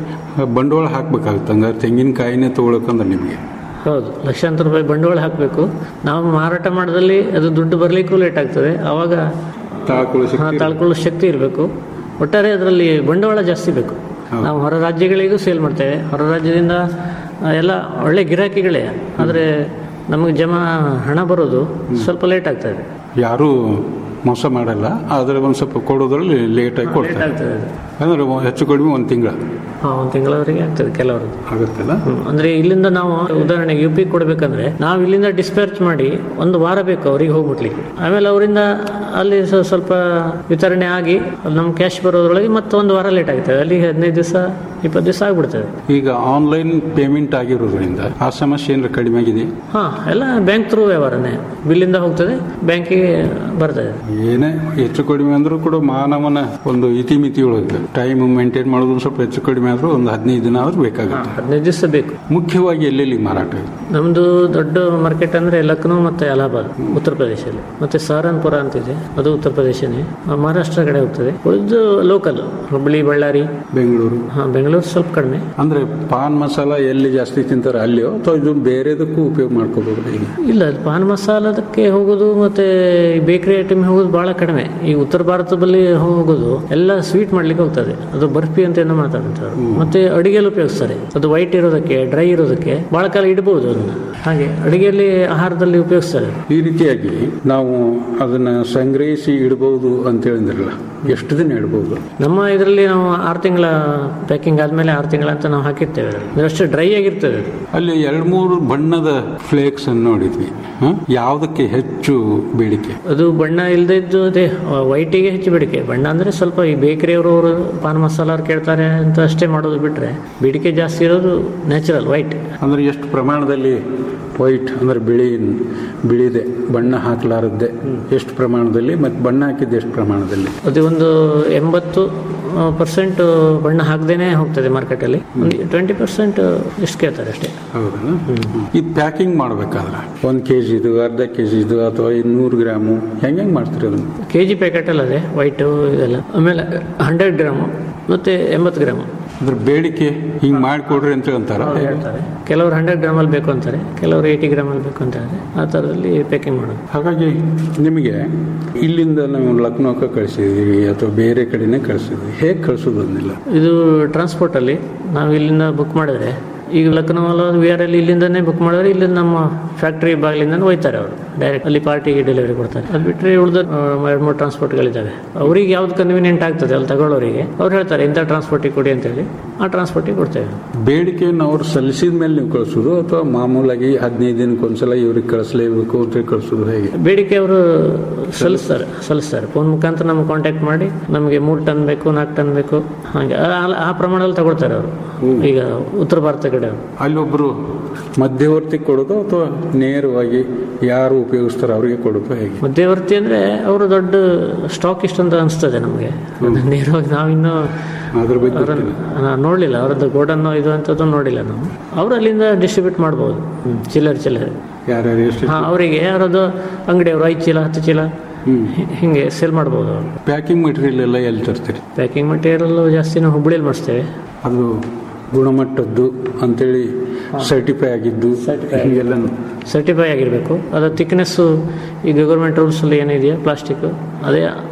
ಬಂಡವಾಳ ಹಾಕ್ಬೇಕಾಗುತ್ತೆ ಹಂಗಾರೆ ತೆಂಗಿನಕಾಯಿನೇ ತಗೊಳಕಂದ್ರೆ ನಿಮಗೆ ಹೌದು ಲಕ್ಷಾಂತರ ರೂಪಾಯಿ ಬಂಡವಾಳ ಹಾಕಬೇಕು ನಾವು ಮಾರಾಟ ಮಾಡೋದಲ್ಲಿ ಅದು ದುಡ್ಡು ಬರಲಿಕ್ಕೂ ಲೇಟ್ ಆಗ್ತದೆ ಆವಾಗ ತಾಳ್ಕೊಳ್ಳೋ ಶಕ್ತಿ ಹಾ, ತಾಳ್ಕೊಳ್ಳೋ ಶಕ್ತಿ ಇರಬೇಕು ಒಟ್ಟಾರೆ ಅದರಲ್ಲಿ ಬಂಡವಾಳ ಜಾಸ್ತಿ ಬೇಕು ನಾವು ಹೊರ ರಾಜ್ಯಗಳಿಗೂ ಸೇಲ್ ಮಾಡ್ತೇವೆ ಹೊರ ರಾಜ್ಯದಿಂದ ಆ, ಎಲ್ಲ ಒಳ್ಳೆ ಗಿರಾಕಿಗಳೇ ಆದರೆ ನಮಗೆ ಜಮಾ ಹಣ ಬರೋದು ಸ್ವಲ್ಪ ಲೇಟ್ ಆಗ್ತದೆ ಯಾರೂ ಮೋಸ ಮಾಡಲ್ಲ ಆದರೆ ಒಂದು ಸ್ವಲ್ಪ ಕೊಡೋದ್ರಲ್ಲಿ ಲೇಟಾಗಿ ಕೊಡ್ತಾರೆ ಆಗ್ತದೆ ಅದು. ಅಂದ್ರೆ ಹೆಚ್ಚು ಕಡಿಮೆ ಒಂದು ತಿಂಗಳ ಹಾಂ ಒಂದು ತಿಂಗಳವರೆಗೆ ಆಗ್ತದೆ ಕೆಲವರು ಆಗುತ್ತಲ್ಲ ಅಂದ್ರೆ ಇಲ್ಲಿಂದ ನಾವು ಉದಾಹರಣೆಗೆ ಯು ಪಿ ಕೊಡಬೇಕಂದ್ರೆ ನಾವು ಇಲ್ಲಿಂದ ಡಿಸ್ಪ್ಯಾಚ್ ಮಾಡಿ ಒಂದು ವಾರ ಬೇಕು ಅವರಿಗೆ ಹೋಗ್ಬಿಡ್ಲಿಕ್ಕೆ ಆಮೇಲೆ ಅವರಿಂದ ಅಲ್ಲಿ ಸ್ವ- ಸ್ವಲ್ಪ ವಿತರಣೆ ಆಗಿ ನಮ್ಮ ಕ್ಯಾಶ್ ಬರೋದ್ರೊಳಗೆ ಮತ್ತೆ ಒಂದು ವಾರ ಲೇಟ್ ಆಗ್ತದೆ ಅಲ್ಲಿ ಹದಿನೈದು ದಿವಸ ಇಪ್ಪತ್ತು ದಿವಸ ಆಗ್ಬಿಡ್ತದೆ ಈಗ ಆನ್ಲೈನ್ ಪೇಮೆಂಟ್ ಆಗಿರೋದ್ರಿಂದ ಆ ಸಮಸ್ಯೆ ಏನಾರ ಕಡಿಮೆ ಆಗಿದೆ ಹಾ ಎಲ್ಲ ಬ್ಯಾಂಕ್ ಥ್ರೂ ವ್ಯವಹಾರನೇ ಬಿಲ್ಲಿಂದ ಹೋಗ್ತದೆ ಬ್ಯಾಂಕಿಗೆ ಬರ್ತದೆ ಏನೇ ಹೆಚ್ಚು ಕಡಿಮೆ ಅಂದ್ರೂ ಕೂಡ ಮಾನವನ ಒಂದು ಇತಿಮಿತಿ ಒಳಗೆ ಟೈಮ್ ಮೇಂಟೈನ್ ಮಾಡೋದು ಒಂದ್ ಸ್ವಲ್ಪ ಹೆಚ್ಚು ಕಡಿಮೆ ಆದ್ರೂ ಒಂದು ಹದಿನೈದು ದಿನ ಆದ್ರೂ ಬೇಕಾಗುತ್ತೆ ಹದಿನೈದು ದಿವಸ ಬೇಕು ಮುಖ್ಯವಾಗಿ ಎಲ್ಲೆಲ್ಲಿ ಮಾರಾಟ ಇದೆ ನಮ್ದು ದೊಡ್ಡ ಮಾರ್ಕೆಟ್ ಅಂದ್ರೆ ಲಕ್ನೋ ಮತ್ತೆ ಅಲಹಾಬಾದ್ ಉತ್ತರ ಪ್ರದೇಶದಲ್ಲಿ ಮತ್ತೆ ಸಹರನ್ಪುರ ಅಂತಿದೆ ಅದು ಉತ್ತರ ಪ್ರದೇಶನೇ ಆ, ಮಹಾರಾಷ್ಟ್ರ ಕಡೆ ಹೋಗ್ತದೆ ಉಳಿದು ಲೋಕಲ್ ಹುಬ್ಬಳ್ಳಿ ಬಳ್ಳಾರಿ ಬೆಂಗಳೂರು ಹಾ ಬೆಂಗಳೂರು ಸ್ವಲ್ಪ ಕಡಿಮೆ ಅಂದ್ರೆ ಪಾನ್ ಮಸಾಲ ಎಲ್ಲಿ ಜಾಸ್ತಿ ತಿಂತಾರೆ ಅಲ್ಲಿಯೋ ಅಥವಾ ಇದು ಬೇರೆದಕ್ಕೂ ಉಪಯೋಗ ಮಾಡ್ಕೋಬಹುದು ಈಗ ಇಲ್ಲ ಅದು ಪಾನ್ ಮಸಾಲದಕ್ಕೆ ಹೋಗೋದು ಮತ್ತೆ ಬೇಕರಿ ಐಟಮ್ ಹೋಗೋದು ಬಹಳ ಕಡಿಮೆ ಈ ಉತ್ತರ ಭಾರತದಲ್ಲಿ ಹೋಗೋದು ಎಲ್ಲ ಸ್ವೀಟ್ ಮಾಡ್ಲಿಕ್ಕೆ ಹೋಗ್ತದೆ ಅದು ಬರ್ಫಿ ಅಂತ ಏನೋ ಮಾತಾಡ್ತಾರೆ ಮತ್ತೆ ಅಡಿಗೆಯಲ್ಲಿ ಉಪಯೋಗಿಸ್ತಾರೆ ಅದು ವೈಟ್ ಇರೋದಕ್ಕೆ ಡ್ರೈ ಇರೋದಕ್ಕೆ ಬಹಳ ಕಾಲ ಇಡಬಹುದು ಅದನ್ನ ಹಾಗೆ ಅಡಿಗೆಯಲ್ಲಿ ಆಹಾರದಲ್ಲಿ ಉಪಯೋಗಿಸ್ತಾರೆ ಈ ರೀತಿಯಾಗಿ ನಾವು ಅದನ್ನ ಸಂಗ್ರಹಿಸಿ ಇಡಬಹುದು ಅಂತ ಹೇಳಿದ್ರಲ್ಲ ಎಷ್ಟು ದಿನ ಇಡಬಹುದು ನಮ್ಮ ಇದರಲ್ಲಿ ನಾವು ಆರು ತಿಂಗಳ ಪ್ಯಾಕಿಂಗ್ ಆದ್ಮೇಲೆ ಆರು ತಿಂಗಳ ಅಂತ ನಾವು ಹಾಕಿರ್ತೇವೆ ಅದರಲ್ಲಿ. ಅಂದ್ರೆ ಅಷ್ಟು ಡ್ರೈ ಆಗಿರ್ತದೆ ಅದು. ಅಲ್ಲಿ ಎರಡು ಮೂರು ಬಣ್ಣದ ಫ್ಲೇಕ್ಸ್ ಅನ್ನು ನೋಡಿದ್ವಿ ಹ? ಯಾವ್ದಕ್ಕೆ ಹೆಚ್ಚು ಬೇಡಿಕೆ ಅದು ಬಣ್ಣ ಇಲ್ಲದೆ ಇದ್ದು ಅದೇ ವೈಟಿಗೆ ಹೆಚ್ಚು ಬೇಡಿಕೆ ಬಣ್ಣ ಅಂದ್ರೆ ಸ್ವಲ್ಪ ಈ ಬೇಕರಿಯವರು ಅವರು ಪಾನ್ ಮಸಾಲ ಅವ್ರು ಕೇಳ್ತಾರೆ ಅಂತ ಅಷ್ಟೇ ಮಾಡೋದು ಬಿಟ್ರೆ ಬೇಡಿಕೆ ಜಾಸ್ತಿ ಇರೋದು ನ್ಯಾಚುರಲ್ ವೈಟ್ ಅಂದ್ರೆ ಎಷ್ಟು ಪ್ರಮಾಣದಲ್ಲಿ ವೈಟ್ ಅಂದ್ರೆ ಬಿಳಿ ಬಿಳಿದೆ ಬಣ್ಣ ಹಾಕಲಾರದ್ದೆ ಎಷ್ಟು ಪ್ರಮಾಣದಲ್ಲಿ ಮತ್ತು ಬಣ್ಣ ಹಾಕಿದ್ದು ಎಷ್ಟು ಪ್ರಮಾಣದಲ್ಲಿ ಅದು ಒಂದು ಎಂಬತ್ತು ಪರ್ಸೆಂಟ್ ಬಣ್ಣ ಹಾಕದೇನೆ ಹೋಗ್ತದೆ ಮಾರ್ಕೆಟಲ್ಲಿ ಒಂದು ಟ್ವೆಂಟಿ ಪರ್ಸೆಂಟ್ ಇಷ್ಟು ಕೇಳ್ತಾರೆ ಅಷ್ಟೇ ಹೌದಾ ಇದು ಪ್ಯಾಕಿಂಗ್ ಮಾಡ್ಬೇಕಾದ್ರೆ ಒಂದು ಕೆ ಜಿದು ಅರ್ಧ ಕೆ ಜಿದು ಅಥವಾ ಇನ್ನೂರು ಗ್ರಾಮು ಹೆಂಗೆ ಹೆಂಗೆ ಮಾಡ್ತೀರಿ ಅದನ್ನು ಕೆ ಜಿ ಪ್ಯಾಕೆಟ್ ಅಲ್ಲ ಅದೇ ವೈಟು ಇದೆಲ್ಲ ಆಮೇಲೆ ಹಂಡ್ರೆಡ್ ಗ್ರಾಮು ಮತ್ತೆ ಎಂಬತ್ತು ಗ್ರಾಮು ಅದ್ರ ಬೇಡಿಕೆ ಹಿಂಗೆ ಮಾಡಿಕೊಡ್ರಿ ಅಂತ ಅಂತಾರ ಹೇಳ್ತಾರೆ ಕೆಲವರು ಹಂಡ್ರೆಡ್ ಗ್ರಾಮಲ್ಲಿ ಬೇಕು ಅಂತಾರೆ ಕೆಲವರು ಏಯ್ಟಿ ಗ್ರಾಮಲ್ಲಿ ಬೇಕು ಅಂತ ಹೇಳ್ತಾರೆ ಆ ಥರದಲ್ಲಿ ಪ್ಯಾಕಿಂಗ್ ಮಾಡೋದು ಹಾಗಾಗಿ ನಿಮಗೆ ಇಲ್ಲಿಂದ ನಾವು ಲಕ್ನೋಕ್ಕೆ ಕಳಿಸಿದ್ವಿ ಅಥವಾ ಬೇರೆ ಕಡೆನೇ ಕಳಿಸಿದ್ವಿ ಹೇಗೆ ಕಳಿಸೋದು ಅದನ್ನೆಲ್ಲ ಇದು ಟ್ರಾನ್ಸ್ಪೋರ್ಟಲ್ಲಿ ನಾವು ಇಲ್ಲಿಂದ ಬುಕ್ ಮಾಡಿದ್ರೆ ಈಗ ಲಕ್ನೋ ಅಲ್ಲ ವಿ ಆರ್ ಅಲ್ಲಿ ಇಲ್ಲಿಂದನೇ ಬುಕ್ ಮಾಡಿದ್ರೆ ಇಲ್ಲಿ ನಮ್ಮ ಫ್ಯಾಕ್ಟ್ರಿ ಬಾಗಿಲಿಂದ ಒಯ್ತಾರೆ ಅವರು ಡೈರೆಕ್ಟ್ ಅಲ್ಲಿ ಪಾರ್ಟಿಗೆ ಡೆಲಿವರಿ ಕೊಡ್ತಾರೆ ಅದು ಬಿಟ್ಟರೆ ಉಳಿದ ಎರಡು ಮೂರು ಟ್ರಾನ್ಸ್ಪೋರ್ಟ್ಗಳಿದ್ದಾವೆ ಅವ್ರಿಗೆ ಯಾವ್ದು ಕನ್ವೀನಿಯಂಟ್ ಆಗ್ತದೆ ಅಲ್ಲಿ ತಗೊಳ್ಳೋರಿಗೆ ಅವ್ರು ಹೇಳ್ತಾರೆ ಇಂಥ ಟ್ರಾನ್ಸ್ಪೋರ್ಟಿಗೆ ಕೊಡಿ ಅಂತೇಳಿ ಆ ಟ್ರಾನ್ಸ್ಪೋರ್ಟಿಗೆ ಕೊಡ್ತೇವೆ ಬೇಡಿಕೆಯನ್ನು ಅವ್ರು ಸಲ್ಲಿಸಿದ ಮೇಲೆ ನೀವು ಕಳಿಸೋದು ಅಥವಾ ಮಾಮೂಲಾಗಿ ಹದಿನೈದು ದಿನಕ್ಕೊಂದ್ಸಲ ಇವ್ರಿಗೆ ಕಳಿಸ್ಲೇಬೇಕು ಅಂತ ಕಳಿಸೋದು ಹೇಗೆ ಬೇಡಿಕೆ ಅವರು ಸಲ್ಲಿಸ್ತಾರೆ ಸಲ್ಲಿಸ್ತಾರೆ ಫೋನ್ ಮುಖಾಂತರ ನಮ್ಗೆ ಕಾಂಟ್ಯಾಕ್ಟ್ ಮಾಡಿ ನಮಗೆ ಮೂರು ಟನ್ ಬೇಕು ನಾಲ್ಕು ಟನ್ ಬೇಕು ಹಾಗೆ ಆ- ಆ ಪ್ರಮಾಣದಲ್ಲಿ ತಗೊಳ್ತಾರೆ ಅವರು ಈಗ ಉತ್ತರ ಭಾರತ ಕಡೆ ಅವರು ಅಲ್ಲಿ ಒಬ್ಬರು ಮಧ್ಯವರ್ತಿ ಕೊಡೋದು ಅಥವಾ ನೇರವಾಗಿ ಯಾರು ಉಪಯೋಗಿಸ್ತಾರೆ ಅವರಿಗೆ ಕೊಡೋದು ಹೇಗೆ ಮಧ್ಯವರ್ತಿ ಅಂದ್ರೆ ಅವರು ದೊಡ್ಡ ಸ್ಟಾಕ್ ಇಷ್ಟು ಅಂತ ಅನಿಸ್ತದೆ ನಮಗೆ ನೇರವಾಗಿ ನಾವಿನ್ನೂ ಅದ್ರ ಬಗ್ಗೆ ಅವರನ್ನು ನಾ- ನೋಡ್ಲಿಲ್ಲ ಅವರದ್ದು ಗೋಡನ್ನು ಇದು ಅಂತದ್ದು ನೋಡಿಲ್ಲ ನಾವು ಅವರು ಅಲ್ಲಿಂದ ಡಿಸ್ಟ್ರಿಬ್ಯೂಟ್ ಮಾಡ್ಬೋದು ಚಿಲ್ಲರೆ ಚಿಲ್ಲರೆ ಯಾರ್ಯಾರು ಎಷ್ಟು ಹಾ ಅವರಿಗೆ ಯಾರದು ಅಂಗಡಿಯವರು ಐದು ಚೀಲ ಹತ್ತು ಚೀಲ ಹಿ- ಹಿಂಗೆ ಸೇಲ್ ಮಾಡ್ಬೋದು ಅವರು ಪ್ಯಾಕಿಂಗ್ ಮೆಟೀರಿಯಲ್ ಎಲ್ಲ ಎಲ್ಲಿ ತರ್ತೀರಿ ಪ್ಯಾಕಿಂಗ್ ಮಟೀರಿಯಲ್ ಜಾಸ್ತಿ ನಾವು ಹುಬ್ಬಳ್ಳಿಯಲ್ಲಿ ಮಾಡಿಸ್ತೇವೆ ಅದು ಗುಣಮಟ್ಟದ್ದು ಅಂತೇಳಿ ಸರ್ಟಿಫೈ ಆಗಿದ್ದು ಹೀಗೆಲ್ಲ ಸರ್ಟಿಫೈ ಆಗಿರಬೇಕು ಅದರ ಥಿಕ್ನೆಸ್ಸು ಈ ಗೌರ್ಮೆಂಟ್ ರೂಲ್ಸಲ್ಲಿ ಏನಿದೆಯಾ ಪ್ಲಾಸ್ಟಿಕ್ ಅದೇ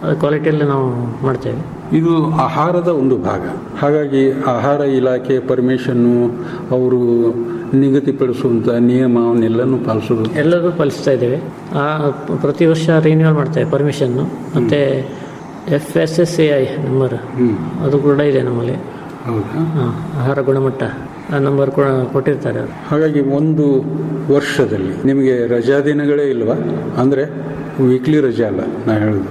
ಕ್ವಾಲಿಟಿಯಲ್ಲಿ ನಾವು ಮಾಡ್ತೇವೆ ಇದು ಆಹಾರದ ಒಂದು ಭಾಗ ಹಾಗಾಗಿ ಆಹಾರ ಇಲಾಖೆ ಪರ್ಮಿಷನ್ನು ಅವರು ನಿಗದಿಪಡಿಸುವಂಥ ನಿಯಮವನ್ನೆಲ್ಲನೂ ಪಾಲಿಸೋದು ಎಲ್ಲರೂ ಪಾಲಿಸ್ತಾ ಇದ್ದೇವೆ ಆ ಪ್ರತಿ ವರ್ಷ ರಿನ್ಯೂವಲ್ ಮಾಡ್ತೇವೆ ಪರ್ಮಿಷನ್ನು ಮತ್ತು F S S A I number ಅದು ಕೂಡ ಇದೆ ನಮ್ಮಲ್ಲಿ ಹೌದಾ ಹಾಂ ಆಹಾರ ಗುಣಮಟ್ಟ ಆ ನಂಬರ್ ಕೂಡ ಕೊಟ್ಟಿರ್ತಾರೆ ಅವರು ಹಾಗಾಗಿ ಒಂದು ವರ್ಷದಲ್ಲಿ ನಿಮಗೆ ರಜಾ ದಿನಗಳೇ ಇಲ್ವಾ ಅಂದರೆ ವೀಕ್ಲಿ ರಜೆ ಅಲ್ಲ ನಾ ಹೇಳೋದು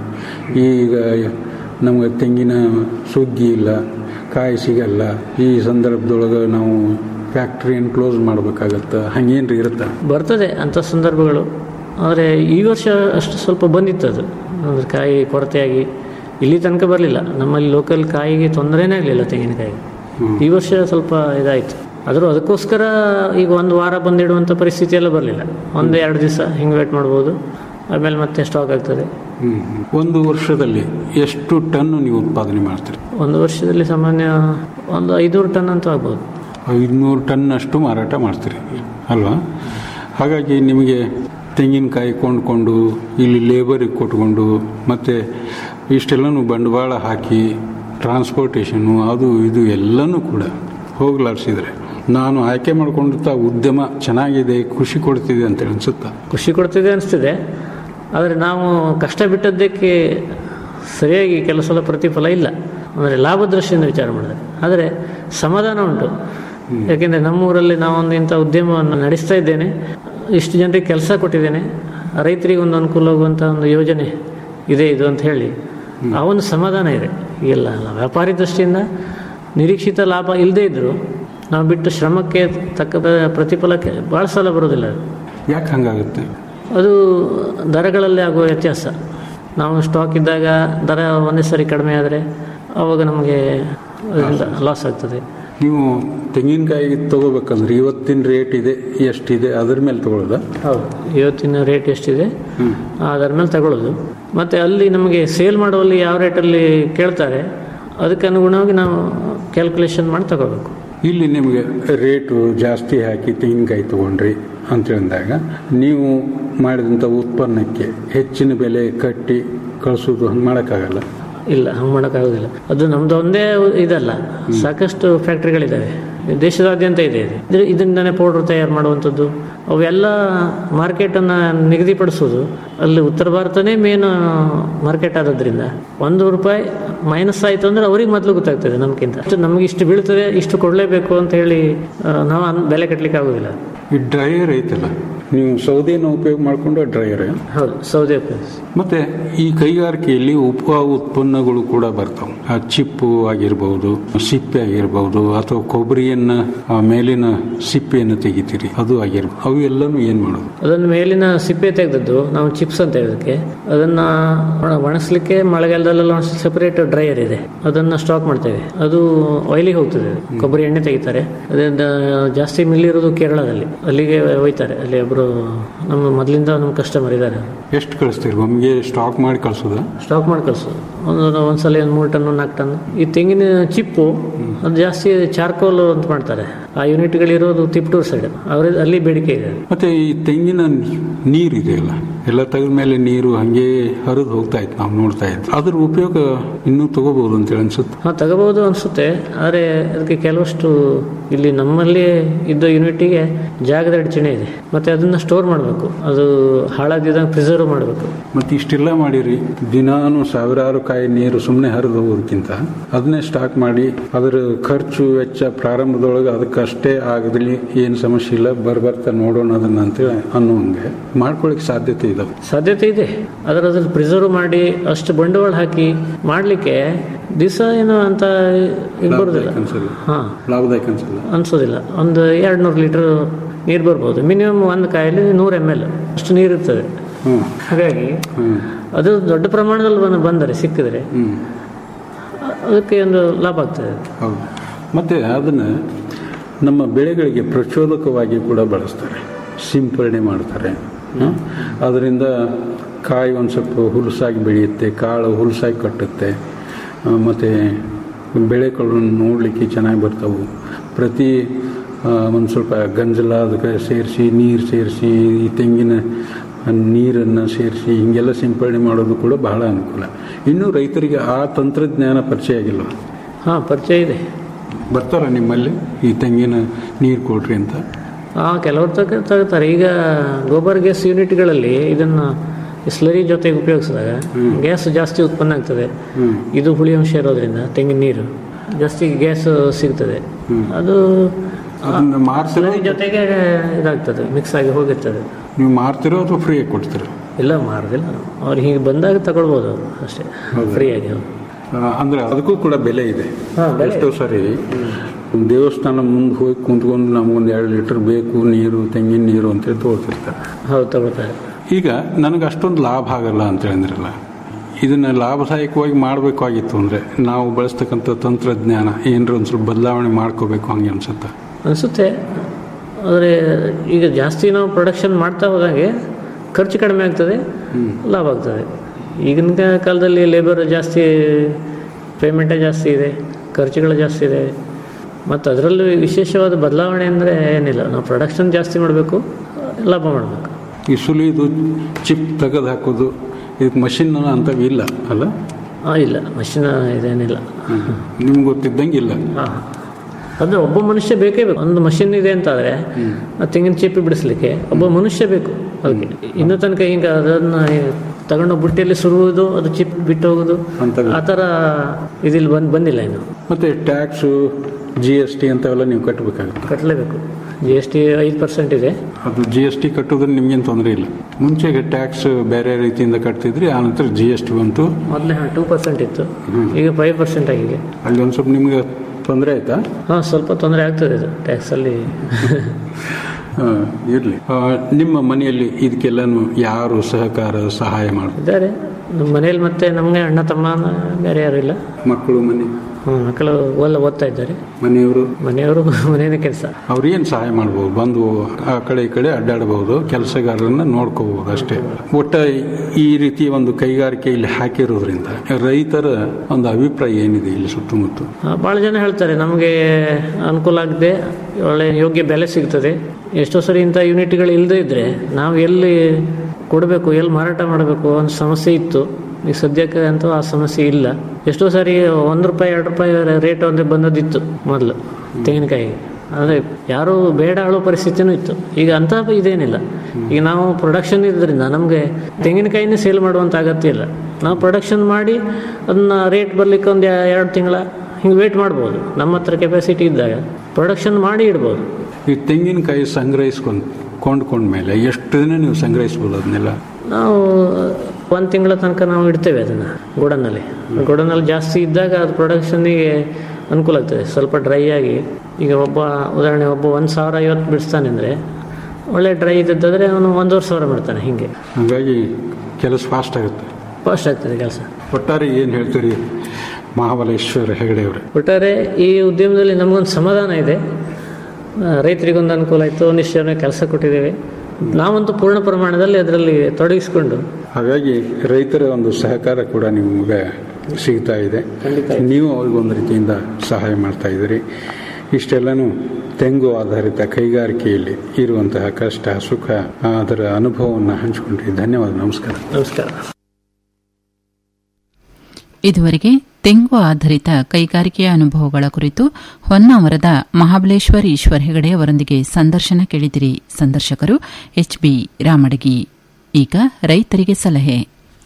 ಈಗ ನಮಗೆ ತೆಂಗಿನ ಸುಗ್ಗಿ ಇಲ್ಲ ಕಾಯಿ ಸಿಗಲ್ಲ ಈ ಸಂದರ್ಭದೊಳಗೆ ನಾವು ಫ್ಯಾಕ್ಟ್ರಿಯನ್ನು ಕ್ಲೋಸ್ ಮಾಡಬೇಕಾಗತ್ತೆ ಹಂಗೇನ್ರಿ ಇರುತ್ತಾ ಬರ್ತದೆ ಅಂಥ ಸಂದರ್ಭಗಳು ಆದರೆ ಈ ವರ್ಷ ಅಷ್ಟು ಸ್ವಲ್ಪ ಬಂದಿತ್ತು ಅದು ಅಂದರೆ ಕಾಯಿ ಕೊರತೆಯಾಗಿ ಇಲ್ಲಿ ತನಕ ಬರಲಿಲ್ಲ ನಮ್ಮಲ್ಲಿ ಲೋಕಲ್ ಕಾಯಿಗೆ ತೊಂದರೆನೇ ಆಗಲಿಲ್ಲ ತೆಂಗಿನಕಾಯಿಗೆ ಈ ವರ್ಷ ಸ್ವಲ್ಪ ಇದಾಯಿತು ಆದರೂ ಅದಕ್ಕೋಸ್ಕರ ಈಗ ಒಂದು ವಾರ ಬಂದಿಡುವಂಥ ಪರಿಸ್ಥಿತಿ ಎಲ್ಲ ಬರಲಿಲ್ಲ ಒಂದು ಎರಡು ದಿವಸ ಹಿಂಗೆ ವೇಟ್ ಮಾಡ್ಬೋದು ಆಮೇಲೆ ಮತ್ತೆ ಸ್ಟಾಕ್ ಆಗ್ತದೆ ಹ್ಮ್. ಒಂದು ವರ್ಷದಲ್ಲಿ ಎಷ್ಟು ಟನ್ ನೀವು ಉತ್ಪಾದನೆ ಮಾಡ್ತೀರಿ ಒಂದು ವರ್ಷದಲ್ಲಿ ಸಾಮಾನ್ಯ ಒಂದು ಐನೂರು ಟನ್ ಅಂತೂ ಆಗ್ಬೋದು ಐದುನೂರು ಟನ್ ಅಷ್ಟು ಮಾರಾಟ ಮಾಡ್ತೀರಿ ಅಲ್ವಾ ಹಾಗಾಗಿ ನಿಮಗೆ ತೆಂಗಿನಕಾಯಿ ಕೊಂಡ್ಕೊಂಡು ಇಲ್ಲಿ ಲೇಬರಿಗೆ ಕೊಟ್ಕೊಂಡು ಮತ್ತು ಇಷ್ಟೆಲ್ಲನೂ ಬಂಡವಾಳ ಹಾಕಿ ಟ್ರಾನ್ಸ್ಪೋರ್ಟೇಷನ್ನು ಅದು ಇದು ಎಲ್ಲನೂ ಕೂಡ ಹೋಗ್ಲಾಡ್ಸಿದ್ರೆ ನಾನು ಆಯ್ಕೆ ಮಾಡ್ಕೊಂಡಿರ್ತ ಉದ್ಯಮ ಚೆನ್ನಾಗಿದೆ ಖುಷಿ ಕೊಡ್ತಿದೆ ಅಂತ ಅನ್ಸುತ್ತಾ ಖುಷಿ ಕೊಡ್ತಿದೆ ಅನಿಸ್ತಿದೆ ಆದರೆ ನಾವು ಕಷ್ಟ ಬಿಟ್ಟದ್ದಕ್ಕೆ ಸರಿಯಾಗಿ ಕೆಲವು ಸಲ ಪ್ರತಿಫಲ ಇಲ್ಲ ಅಂದರೆ ಲಾಭ ದೃಷ್ಟಿಯಿಂದ ವಿಚಾರ ಮಾಡಿದ್ರೆ ಆದರೆ ಸಮಾಧಾನ ಉಂಟು ಯಾಕೆಂದರೆ ನಮ್ಮೂರಲ್ಲಿ ನಾವೊಂದು ಇಂಥ ಉದ್ಯಮವನ್ನು ನಡೆಸ್ತಾ ಇದ್ದೇನೆ ಇಷ್ಟು ಜನರಿಗೆ ಕೆಲಸ ಕೊಟ್ಟಿದ್ದೇನೆ ರೈತರಿಗೆ ಒಂದು ಅನುಕೂಲ ಆಗುವಂಥ ಒಂದು ಯೋಜನೆ ಇದೆ ಇದು ಅಂತ ಹೇಳಿ ಆ ಒಂದು ಸಮಾಧಾನ ಇದೆ ಇಲ್ಲ ಅಲ್ಲ ವ್ಯಾಪಾರಿ ದೃಷ್ಟಿಯಿಂದ ನಿರೀಕ್ಷಿತ ಲಾಭ ಇಲ್ಲದೇ ಇದ್ದರೂ ನಾವು ಬಿಟ್ಟು ಶ್ರಮಕ್ಕೆ ತಕ್ಕದ ಪ್ರತಿಫಲಕ್ಕೆ ಭಾಳ ಸಲ ಬರೋದಿಲ್ಲ ಅದು ಯಾಕೆ ಹಂಗಾಗುತ್ತೆ ಅದು ದರಗಳಲ್ಲಿ ಆಗುವ ವ್ಯತ್ಯಾಸ ನಾವು ಸ್ಟಾಕ್ ಇದ್ದಾಗ ದರ ಒಂದೇ ಸರಿ ಕಡಿಮೆ ಆದರೆ ಆವಾಗ ನಮಗೆ ಅದರಿಂದ ಲಾಸ್ ಆಗ್ತದೆ ನೀವು ತೆಂಗಿನಕಾಯಿ ತಗೋಬೇಕಂದ್ರೆ ಇವತ್ತಿನ ರೇಟ್ ಇದೆ ಎಷ್ಟಿದೆ ಅದ್ರ ಮೇಲೆ ತಗೊಳ್ಳೋದಾ ಹೌದು ಇವತ್ತಿನ ರೇಟ್ ಎಷ್ಟಿದೆ ಅದರ ಮೇಲೆ ತಗೊಳ್ಳೋದು ಮತ್ತು ಅಲ್ಲಿ ನಮಗೆ ಸೇಲ್ ಮಾಡುವಲ್ಲಿ ಯಾವ ರೇಟಲ್ಲಿ ಕೇಳ್ತಾರೆ ಅದಕ್ಕೆ ಅನುಗುಣವಾಗಿ ನಾವು ಕ್ಯಾಲ್ಕುಲೇಷನ್ ಮಾಡಿ ತಗೋಬೇಕು ಇಲ್ಲಿ ನಿಮಗೆ ರೇಟು ಜಾಸ್ತಿ ಹಾಕಿ ತೆಂಗಿನಕಾಯಿ ತಗೊಂಡ್ರಿ ಅಂತ ಹೇಳಿದಾಗ ನೀವು ಮಾಡಿದಂಥ ಉತ್ಪನ್ನಕ್ಕೆ ಹೆಚ್ಚಿನ ಬೆಲೆ ಕಟ್ಟಿ ಕಳಿಸೋದು ಹಂಗೆ ಮಾಡೋಕ್ಕಾಗಲ್ಲ ಇಲ್ಲ ಹಂಗೆ ಮಾಡೋಕ್ಕಾಗೋದಿಲ್ಲ ಅದು ನಮ್ದು ಒಂದೇ ಇದಲ್ಲ ಸಾಕಷ್ಟು ಫ್ಯಾಕ್ಟ್ರಿಗಳಿದ್ದಾವೆ ದೇಶದಾದ್ಯಂತ ಇದೆ ಇದು ಇದ್ರ- ಇದರಿಂದನೇ ಪೌಡ್ರ್ ತಯಾರು ಮಾಡುವಂಥದ್ದು ಅವೆಲ್ಲ ಮಾರ್ಕೆಟನ್ನು ನಿಗದಿಪಡಿಸೋದು ಅಲ್ಲಿ ಉತ್ತರ ಭಾರತನೇ ಮೇನ್ ಮಾರ್ಕೆಟ್ ಆದದ್ರಿಂದ ಒಂದು ರೂಪಾಯಿ ಮೈನಸ್ ಆಯಿತು ಅಂದ್ರೆ ಅವ್ರಿಗೆ ಮೊದಲು ಗೊತ್ತಾಗ್ತದೆ ನಮ್ಗಿಂತ ಅಷ್ಟು ನಮಗೆ ಇಷ್ಟು ಬೀಳ್ತದೆ ಇಷ್ಟು ಕೊಡಲೇಬೇಕು ಅಂತ ಹೇಳಿ ಆ, ನಾವು ಅನ್- ಬೆಲೆ ಕಟ್ಟಲಿಕ್ಕೆ ಆಗೋದಿಲ್ಲ ಈ ಡ್ರೈಯರ್ ಐತಲ್ಲ ನೀವು ಸೌದೆನ ಉಪಯೋಗ ಮಾಡಿಕೊಂಡು ಡ್ರೈಯರ್ ಹೌದು ಸೌದೆ ಉಪಯೋಗಿಸಿ ಮತ್ತೆ ಈ ಕೈಗಾರಿಕೆಯಲ್ಲಿ ಉಪ ಉತ್ಪನ್ನಗಳು ಕೂಡ ಬರ್ತಾವೆ ಆ ಚಿಪ್ಪು ಆಗಿರ್ಬಹುದು ಸಿಪ್ಪೆ ಆಗಿರ್ಬಹುದು ಅಥವಾ ಕೊಬ್ಬರಿಯನ್ನ ಆ ಮೇಲಿನ ಸಿಪ್ಪೆಯನ್ನು ತೆಗಿತೀರಿ ಅದು ಆಗಿರ್ಬೋದು ಅವು ಎಲ್ಲನೂ ಏನ್ ಮಾಡೋದು ಅದನ್ನು ಮೇಲಿನ ಸಿಪ್ಪೆ ತೆಗೆದದ್ದು ನಾವು ಚಿಪ್ಸ್ ಅಂತ ಹೇಳೋದಕ್ಕೆ ಅದನ್ನ ಒಣ- ಒಣಗಿಸ್ಲಿಕ್ಕೆ ಮಳೆಗಾಲದಲ್ಲೆಲ್ಲ ಒಣಗಿಸಿ ಸೆಪರೇಟ್ ಡ್ರೈಯರ್ ಇದೆ ಅದನ್ನ ಸ್ಟಾಕ್ ಮಾಡ್ತೇವೆ ಅದು ಆಯಿಲಿಗೆ ಹೋಗ್ತದೆ ಕೊಬ್ಬರಿ ಎಣ್ಣೆ ತೆಗಿತಾರೆ ಅದರಿಂದ ಜಾಸ್ತಿ ಮಿಲ್ ಇರೋದು ಕೇರಳದಲ್ಲಿ ಅಲ್ಲಿಗೆ ಒಯ್ತಾರೆ ಅಲ್ಲಿ ಒಬ್ರು ನಮ್ಮ ಮೊದಲಿಂದ ನಮ್ಮ ಕಸ್ಟಮರ್ ಇದ್ದಾರೆ ಎಷ್ಟು ಕಳಿಸ್ತೀರಿ ಒಮ್ಮೆಗೆ ಸ್ಟಾಕ್ ಮಾಡಿ ಕಳ್ಸೋದ ಸ್ಟಾಕ್ ಮಾಡಿ ಕಳಿಸೋದು ಒಂದು ಒಂದ್ಸಲ ಒಂದು ಮೂರು ಟನ್ ನಾಲ್ಕು ಟನ್ ಈ ತೆಂಗಿನ ಚಿಪ್ಪು ಅದು ಜಾಸ್ತಿ ಚಾರ್ಕೋಲ್ ಅಂತ ಮಾಡ್ತಾರೆ ಆ ಯೂನಿಟ್ಗಳಿರೋದು ತಿಪ್ಟೂರ್ ಸೈಡ್ ಅವ್ರ ಅಲ್ಲಿ ಬೇಡಿಕೆ ಇದೆ ಮತ್ತೆ ಈ ತೆಂಗಿನ ನೀರು ಇದೆಯಲ್ಲ ಎಲ್ಲ ತೆಗೆದ ಮೇಲೆ ನೀರು ಹಂಗೆ ಹರಿದು ಹೋಗ್ತಾ ಇತ್ತು ನಾವು ನೋಡ್ತಾ ಇದ್ವಿ ಅದ್ರ ಉಪಯೋಗ ಇನ್ನೂ ತಗೋಬಹುದು ಅಂತೇಳಿ ಅನ್ಸುತ್ತೆ ಹಾಂ ತಗೋಬಹುದು ಅನಿಸುತ್ತೆ ಆದರೆ ಅದಕ್ಕೆ ಕೆಲವಷ್ಟು ಇಲ್ಲಿ ನಮ್ಮಲ್ಲಿ ಇದ್ದ ಯೂನಿಟಿಗೆ ಜಾಗದ ಅಡಚಣೆ ಇದೆ ಮತ್ತೆ ಅದನ್ನ ಸ್ಟೋರ್ ಮಾಡಬೇಕು ಅದು ಹಾಳಾಗಿದ್ದಂಗೆ ಪ್ರಿಸರ್ವ್ ಮಾಡಬೇಕು ಮತ್ತೆ ಇಷ್ಟೆಲ್ಲ ಮಾಡಿರಿ ದಿನಾನು ಸಾವಿರಾರು ಕಾಯಿ ನೀರು ಸುಮ್ಮನೆ ಹರಿದು ಹೋಗೋದಕ್ಕಿಂತ ಅದನ್ನೇ ಸ್ಟಾಕ್ ಮಾಡಿ ಅದರ ಖರ್ಚು ವೆಚ್ಚ ಪ್ರಾರಂಭದೊಳಗೆ ಅದಕ್ಕಷ್ಟೇ ಆಗದಲ್ಲಿ ಏನು ಸಮಸ್ಯೆ ಇಲ್ಲ ಬರ್ಬರ್ತಾ ನೋಡೋಣ ಅದನ್ನ ಅಂತೇಳಿ ಅನ್ನೋಂಗೆ ಮಾಡ್ಕೊಳಕ್ಕೆ ಸಾಧ್ಯತೆ ಇದಾವೆ ಸಾಧ್ಯತೆ ಇದೆ ಅದರ ಅದ್ರಲ್ಲಿ ಪ್ರಿಸರ್ವ್ ಮಾಡಿ ಅಷ್ಟು ಬಂಡವಾಳ ಹಾಕಿ ಮಾಡಲಿಕ್ಕೆ ದಿವಸ ಏನು ಅಂತ ಇದು ಬರೋದಿಲ್ಲ ಅನ್ಸಲ್ಲ ಹಾಂ ಲಾಭದಾಯಕ ಅನ್ಸಲ್ಲ ಅನ್ಸೋದಿಲ್ಲ ಒಂದು ಎರಡು ನೂರು ಲೀಟ್ರ್ ನೀರು ಬರ್ಬೋದು ಮಿನಿಮಮ್ ಒಂದು ಕಾಯಲ್ಲಿ ನೂರು ಎಮ್ ಎಲ್ ಅಷ್ಟು ನೀರು ಇರ್ತದೆ ಹ್ಮ್ ಹಾಗಾಗಿ ಹ್ಮ್ ಅದು ದೊಡ್ಡ ಪ್ರಮಾಣದಲ್ಲಿ ಬಂದು ಬಂದರೆ ಸಿಕ್ಕಿದ್ರೆ ಹ್ಮ್ ಅದಕ್ಕೆ ಒಂದು ಲಾಭ ಆಗ್ತದೆ ಹೌದು ಮತ್ತೆ ಅದನ್ನು ನಮ್ಮ ಬೆಳೆಗಳಿಗೆ ಪ್ರಚೋದಕವಾಗಿ ಕೂಡ ಬಳಸ್ತಾರೆ ಸಿಂಪರಣೆ ಮಾಡ್ತಾರೆ ಹ? ಅದರಿಂದ ಕಾಯಿ ಒಂದು ಸ್ವಲ್ಪ ಹುಲಸಾಗಿ ಬೆಳೆಯುತ್ತೆ ಕಾಳು ಹುಲಸಾಗಿ ಕಟ್ಟುತ್ತೆ ಆ, ಮತ್ತೆ ಬೆಳೆಗಳನ್ನು ನೋಡಲಿಕ್ಕೆ ಚೆನ್ನಾಗಿ ಬರ್ತಾವೆ ಪ್ರತಿ ಒಂದು ಸ್ವಲ್ಪ ಗಂಜಲ ಅದಕ್ಕೆ ಸೇರಿಸಿ ನೀರು ಸೇರಿಸಿ ಈ ತೆಂಗಿನ ನೀರನ್ನು ಸೇರಿಸಿ ಹಿಂಗೆಲ್ಲ ಸಿಂಪಡಣೆ ಮಾಡೋದು ಕೂಡ ಬಹಳ ಅನುಕೂಲ ಇನ್ನೂ ರೈತರಿಗೆ ಆ ತಂತ್ರಜ್ಞಾನ ಪರಿಚಯ ಆಗಿಲ್ಲ ಹಾಂ ಪರಿಚಯ ಇದೆ ಬರ್ತಾರ ನಿಮ್ಮಲ್ಲಿ ಈ ತೆಂಗಿನ ನೀರು ಕೊಡ್ರಿ ಅಂತ ಹಾಂ ಕೆಲವರು ತಗ ತಗೋತಾರೆ ಈಗ ಗೋಬರ್ ಗ್ಯಾಸ್ ಯೂನಿಟ್ಗಳಲ್ಲಿ ಇದನ್ನು ಸ್ಲರಿ ಜೊತೆಗೆ ಉಪಯೋಗಿಸಿದಾಗ ಗ್ಯಾಸ್ ಜಾಸ್ತಿ ಉತ್ಪನ್ನ ಆಗ್ತದೆ ಇದು ಹುಳಿ ಅಂಶ ಇರೋದ್ರಿಂದ ತೆಂಗಿನ ನೀರು ಜಾಸ್ತಿ ಗ್ಯಾಸ್ ಸಿಗ್ತದೆ ಅದು ಅದನ್ನ ಮಾರ್ತಿರೋ ಸ್ಲರಿ ಜೊತೆಗೆ ಇದಾಗ್ತದೆ ಮಿಕ್ಸ್ ಆಗಿ ಹೋಗಿರ್ತದೆ ನೀವು ಮಾರ್ತಿರೋ ಅಥವಾ ಫ್ರೀಯಾಗಿ ಕೊಡ್ತೀರಾ ಇಲ್ಲ ಮಾರೋದಿಲ್ಲ ಅವ್ರು ಹೀಗೆ ಬಂದಾಗ ತಗೊಳ್ಬೋದು ಅವರು ಅಷ್ಟೇ ಫ್ರೀಯಾಗಿ ಹೌದು ಆ, ಅಂದ್ರೆ ಅದಕ್ಕೂ ಕೂಡ ಬೆಲೆ ಇದೆ ಎಷ್ಟೋ ಸರಿ ದೇವಸ್ಥಾನ ಮುಂದೆ ಹೋಗಿ ಕುಂತ್ಕೊಂಡು ನಮಗೊಂದು ಎರಡು ಲೀಟರ್ ಬೇಕು ನೀರು ತೆಂಗಿನ ನೀರು ಅಂತೇಳಿ ತಗೊಳ್ತಿರ್ತಾರೆ ಹೌದು ತಗೊಳ್ತಾರೆ ಈಗ ನನಗೆ ಅಷ್ಟೊಂದು ಲಾಭ ಆಗಲ್ಲ ಅಂತ ಹೇಳಿದ್ರಲ್ಲ ಇದನ್ನ ಲಾಭದಾಯಕವಾಗಿ ಮಾಡಬೇಕಾಗಿತ್ತು ಅಂದರೆ ನಾವು ಬಳಸ್ತಕ್ಕಂಥ ತಂತ್ರಜ್ಞಾನ ಏನರ ಒಂದು ಸ್ವಲ್ಪ ಬದಲಾವಣೆ ಮಾಡ್ಕೋಬೇಕು ಹಂಗೆ ಅನ್ಸುತ್ತೆ ಅನಿಸುತ್ತೆ ಆದರೆ ಈಗ ಜಾಸ್ತಿ ನಾವು ಪ್ರೊಡಕ್ಷನ್ ಮಾಡ್ತಾ ಹೋದಂಗೆ ಖರ್ಚು ಕಡಿಮೆ ಆಗ್ತದೆ ಲಾಭ ಆಗ್ತದೆ ಈಗಿನ ಕಾ- ಕಾಲದಲ್ಲಿ ಲೇಬರ್ ಜಾಸ್ತಿ ಪೇಮೆಂಟೇ ಜಾಸ್ತಿ ಇದೆ ಖರ್ಚುಗಳು ಜಾಸ್ತಿ ಇದೆ ಮತ್ತು ಅದರಲ್ಲೂ ವಿಶೇಷವಾದ ಬದಲಾವಣೆ ಅಂದರೆ ಏನಿಲ್ಲ ನಾವು ಪ್ರೊಡಕ್ಷನ್ ಜಾಸ್ತಿ ಮಾಡಬೇಕು ಲಾಭ ಮಾಡಬೇಕು ಈ ಸುಲಿದು ಚಿಪ್ ತೆಗೆದು ಹಾಕೋದು ಇದಕ್ಕೆ ಮಷಿನ್ ಅಂತ ಇಲ್ಲ ಅಲ್ಲ ಹಾಂ ಇಲ್ಲ ಮಷಿನ ಇದೇನಿಲ್ಲ ನಿಮ್ಗೆ ಗೊತ್ತಿದ್ದಂಗೆ ಇಲ್ಲ ಹಾಂ ಅಂದರೆ ಒಬ್ಬ ಮನುಷ್ಯ ಬೇಕೇ ಬೇಕು ಒಂದು ಮಷಿನ್ ಇದೆ ಅಂತಾದರೆ ಆ ತೆಂಗಿನ ಚಿಪ್ಪಿ ಬಿಡಿಸ್ಲಿಕ್ಕೆ ಒಬ್ಬ ಮನುಷ್ಯ ಬೇಕು ಅದಕ್ಕೆ ಇನ್ನೂ ತನಕ ಹಿಂಗೆ ಅದನ್ನು ತಗೊಂಡು ಬುಟ್ಟಿಯಲ್ಲಿ ಸುರುವುದು ಅದು ಚಿಪ್ ಬಿಟ್ಟು ಹೋಗೋದು ಆ ಥರ ಇದಿಲ್ಲಿ ಬಂದು ಬಂದಿಲ್ಲ ಇನ್ನು ಮತ್ತೆ ಟ್ಯಾಕ್ಸು ಜಿ ಎಸ್ ಟಿ ಅಂತೆಲ್ಲ ನೀವು ಕಟ್ಟಬೇಕಾಗುತ್ತೆ ಕಟ್ಟಲೇಬೇಕು ಜಿ ಎಸ್ ಟಿ ಐದು ಪರ್ಸೆಂಟ್ ಇದೆ ಅದು ಜಿ ಎಸ್ ಟಿ ಕಟ್ಟೋದ್ರೆ ನಿಮ್ಗೇನು ತೊಂದರೆ ಇಲ್ಲ ಮುಂಚೆಗೆ ಟ್ಯಾಕ್ಸ್ ಬೇರೆ ರೀತಿಯಿಂದ ಕಟ್ತಿದ್ರಿ ಆನಂತರ ಜಿ ಎಸ್ ಟಿ ಬಂತು ಮೊದಲೇ ಟೂ ಪರ್ಸೆಂಟ್ ಇತ್ತು ಈಗ ಫೈವ್ ಪರ್ಸೆಂಟ್ ಆಗಿದೆ ಅಲ್ಲಿ ಒಂದು ಸ್ವಲ್ಪ ನಿಮಗೆ ತೊಂದರೆ ಆಯ್ತಾ ಹಾಂ ಸ್ವಲ್ಪ ತೊಂದರೆ ಆಗ್ತದೆ ಇದು ಟ್ಯಾಕ್ಸಲ್ಲಿ ಇರಲಿ ನಿಮ್ಮ ಮನೆಯಲ್ಲಿ ಇದಕ್ಕೆಲ್ಲನೂ ಯಾರು ಸಹಕಾರ ಸಹಾಯ ಮಾಡ್ತಾರೆ ಇದ್ದಾರೆ ನಮ್ಮ ಮನೇಲಿ ಮತ್ತೆ ನಮಗೆ ಅಣ್ಣ ತಮ್ಮ ಬೇರೆ ಯಾರು ಇಲ್ಲ ಮಕ್ಕಳು ಮನೆ ಹ್ಮ್, ಮಕ್ಕಳು ಎಲ್ಲ ಓದ್ತಾ ಇದ್ದಾರೆ ಮನೆಯವರು ಮನೆಯವರು ಮನೆಯೇ ಕೆಲಸ ಅವ್ರು ಏನು ಸಹಾಯ ಮಾಡ್ಬೋದು ಬಂದು ಆ ಕಡೆ ಈ ಕಡೆ ಅಡ್ಡಾಡಬಹುದು ಕೆಲಸಗಾರರನ್ನ ನೋಡ್ಕೋಬಹುದು ಅಷ್ಟೇ ಒಟ್ಟ ಈ ರೀತಿ ಒಂದು ಕೈಗಾರಿಕೆ ಇಲ್ಲಿ ಹಾಕಿರೋದ್ರಿಂದ ರೈತರ ಒಂದು ಅಭಿಪ್ರಾಯ ಏನಿದೆ ಇಲ್ಲಿ ಸುತ್ತಮುತ್ತ ಭಾಳ ಜನ ಹೇಳ್ತಾರೆ ನಮಗೆ ಅನುಕೂಲ ಆಗಿದೆ ಒಳ್ಳೆ ಯೋಗ್ಯ ಬೆಲೆ ಸಿಗ್ತದೆ ಎಷ್ಟೋ ಸರಿ ಇಂಥ ಯೂನಿಟ್ಗಳು ಇಲ್ಲದೇ ಇದ್ದರೆ ನಾವು ಎಲ್ಲಿ ಕೊಡಬೇಕು ಎಲ್ಲಿ ಮಾರಾಟ ಮಾಡಬೇಕು ಒಂದು ಸಮಸ್ಯೆ ಇತ್ತು ಈಗ ಸದ್ಯಕ್ಕೆ ಅಂತೂ ಆ ಸಮಸ್ಯೆ ಇಲ್ಲ ಎಷ್ಟೋ ಸಾರಿ ಒಂದು ರೂಪಾಯಿ ಎರಡು ರೂಪಾಯಿ ರೇಟ್ ಅಂದರೆ ಬಂದದಿತ್ತು ಮೊದಲು ತೆಂಗಿನಕಾಯಿಗೆ ಆದರೆ ಯಾರೂ ಬೇಡ ಆಳೋ ಪರಿಸ್ಥಿತಿನೂ ಇತ್ತು ಈಗ ಅಂಥ ಇದೇನಿಲ್ಲ ಈಗ ನಾವು ಪ್ರೊಡಕ್ಷನ್ ಇದ್ರಿಂದ ನಮಗೆ ತೆಂಗಿನಕಾಯಿನೇ ಸೇಲ್ ಮಾಡುವಂಥ ಅಗತ್ಯ ಇಲ್ಲ ನಾವು ಪ್ರೊಡಕ್ಷನ್ ಮಾಡಿ ಅದನ್ನ ರೇಟ್ ಬರಲಿಕ್ಕೆ ಒಂದು ಎರಡು ತಿಂಗಳ ಹಿಂಗೆ ವೇಟ್ ಮಾಡ್ಬೋದು ನಮ್ಮ ಹತ್ರ ಕೆಪಾಸಿಟಿ ಇದ್ದಾಗ ಪ್ರೊಡಕ್ಷನ್ ಮಾಡಿ ಇಡ್ಬೋದು ಈ ತೆಂಗಿನಕಾಯಿ ಸಂಗ್ರಹಿಸ್ಕೊಂಡು ಕೊಂಡ್ಕೊಂಡ್ಮೇಲೆ ಎಷ್ಟು ದಿನ ನೀವು ಸಂಗ್ರಹಿಸ್ಬೋದು ಅದನ್ನೆಲ್ಲ ನಾವು ಒಂದು ತಿಂಗಳ ತನಕ ನಾವು ಇಡ್ತೇವೆ ಅದನ್ನು ಗೋಡನಲ್ಲಿ ಗೋಡನಲ್ಲಿ ಜಾಸ್ತಿ ಇದ್ದಾಗ ಅದು ಪ್ರೊಡಕ್ಷನ್ನಿಗೆ ಅನುಕೂಲ ಆಗ್ತದೆ ಸ್ವಲ್ಪ ಡ್ರೈ ಆಗಿ ಈಗ ಒಬ್ಬ ಉದಾಹರಣೆ ಒಬ್ಬ ಒಂದು ಸಾವಿರ ಐವತ್ತು ಬಿಡಿಸ್ತಾನೆ ಅಂದರೆ ಒಳ್ಳೆ ಡ್ರೈ ಇದ್ದದ್ದಾದರೆ ಅವನು ಒಂದೂವರೆ ಸಾವಿರ ಮಾಡ್ತಾನೆ ಹೀಗೆ ಹಾಗಾಗಿ ಕೆಲಸ ಫಾಸ್ಟ್ ಆಗುತ್ತೆ ಫಾಸ್ಟ್ ಆಗ್ತದೆ ಕೆಲಸ ಒಟ್ಟಾರೆ ಏನು ಹೇಳ್ತೀರಿ ಮಹಾಬಲೇಶ್ವರ ಹೆಗಡೆ ಅವರೇ ಒಟ್ಟಾರೆ ಈ ಉದ್ಯಮದಲ್ಲಿ ನಮಗೊಂದು ಸಮಾಧಾನ ಇದೆ ಆ, ರೈತರಿಗೊಂದು ಅನುಕೂಲ ಆಯಿತು ಒಂದಿಷ್ಟು ಜನ ಕೆಲಸ ಕೊಟ್ಟಿದ್ದೇವೆ ನಾವಂತೂ ಪೂರ್ಣ ಪ್ರಮಾಣದಲ್ಲಿ ಅದರಲ್ಲಿ ತೊಡಗಿಸ್ಕೊಂಡು ಹಾಗಾಗಿ ರೈತರ ಒಂದು ಸಹಕಾರ ಕೂಡ ನಿಮಗೆ ಸಿಗ್ತಾ ಇದೆ ನೀವು ಅವ್ರಿಗೊಂದು ರೀತಿಯಿಂದ ಸಹಾಯ ಮಾಡ್ತಾ ಇದ್ದೀರಿ ಇಷ್ಟೆಲ್ಲನೂ ತೆಂಗು ಆಧಾರಿತ ಕೈಗಾರಿಕೆಯಲ್ಲಿ ಇರುವಂತಹ ಕಷ್ಟ ಸುಖ ಅದರ ಅನುಭವವನ್ನು ಹಂಚಿಕೊಂಡ್ರಿ ಧನ್ಯವಾದ ನಮಸ್ಕಾರ ನಮಸ್ಕಾರ ಇದುವರೆಗೆ ತೆಂಗು ಆಧಾರಿತ ಕೈಗಾರಿಕೆಯ ಅನುಭವಗಳ ಕುರಿತು ಹೊನ್ನಾವರದ ಮಹಾಬಲೇಶ್ವರ್ ಈಶ್ವರ್ ಹೆಗಡೆ ಅವರೊಂದಿಗೆ ಸಂದರ್ಶನ ಕೇಳಿದಿರಿ ಸಂದರ್ಶಕರು ಎಚ್ಬಿ ರಾಮಡಗಿ ಈಗ ರೈತರಿಗೆ ಸಲಹೆ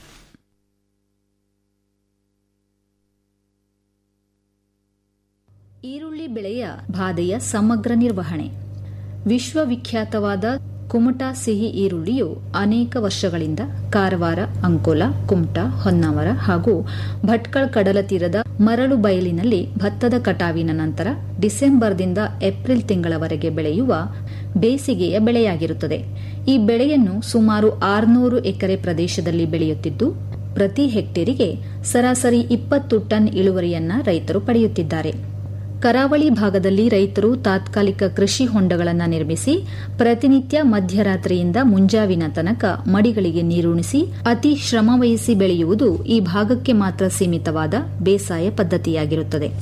ಈರುಳ್ಳಿ ಬೆಳೆಯ ಬಾಧೆಯ ಸಮಗ್ರ ನಿರ್ವಹಣೆ ವಿಶ್ವವಿಖ್ಯಾತವಾದ ಕುಮಟಾ ಸಿಹಿ ಈರುಳ್ಳಿಯು ಅನೇಕ ವರ್ಷಗಳಿಂದ ಕಾರವಾರ ಅಂಕೋಲ ಕುಮಟಾ ಹೊನ್ನಾವರ ಹಾಗೂ ಭಟ್ಕಳ ಕಡಲ ತೀರದ ಮರಳು ಬಯಲಿನಲ್ಲಿ ಭತ್ತದ ಕಟಾವಿನ ನಂತರ ಡಿಸೆಂಬರ್ದಿಂದ ಏಪ್ರಿಲ್ ತಿಂಗಳವರೆಗೆ ಬೆಳೆಯುವ ಬೇಸಿಗೆಯ ಬೆಳೆಯಾಗಿರುತ್ತದೆ ಈ ಬೆಳೆಯನ್ನು ಸುಮಾರು ಆರುನೂರು ಎಕರೆ ಪ್ರದೇಶದಲ್ಲಿ ಬೆಳೆಯುತ್ತಿದ್ದು ಪ್ರತಿ ಹೆಕ್ಟೇರಿಗೆ ಸರಾಸರಿ ಇಪ್ಪತ್ತು ಟನ್ ಇಳುವರಿಯನ್ನ ರೈತರು ಪಡೆಯುತ್ತಿದ್ದಾರೆ ಕರಾವಳಿ ಭಾಗದಲ್ಲಿ ರೈತರು ತಾತ್ಕಾಲಿಕ ಕೃಷಿ ಹೊಂಡಗಳನ್ನು ನಿರ್ಮಿಸಿ ಪ್ರತಿನಿತ್ಯ ಮಧ್ಯರಾತ್ರಿಯಿಂದ ಮುಂಜಾವಿನ ತನಕ ಮಡಿಗಳಿಗೆ ನೀರುಣಿಸಿ ಅತಿ ಶ್ರಮವಹಿಸಿ ಬೆಳೆಯುವುದು ಈ ಭಾಗಕ್ಕೆ ಮಾತ್ರ ಸೀಮಿತವಾದ ಬೇಸಾಯ ಪದ್ಧತಿಯಾಗಿರುತ್ತದೆ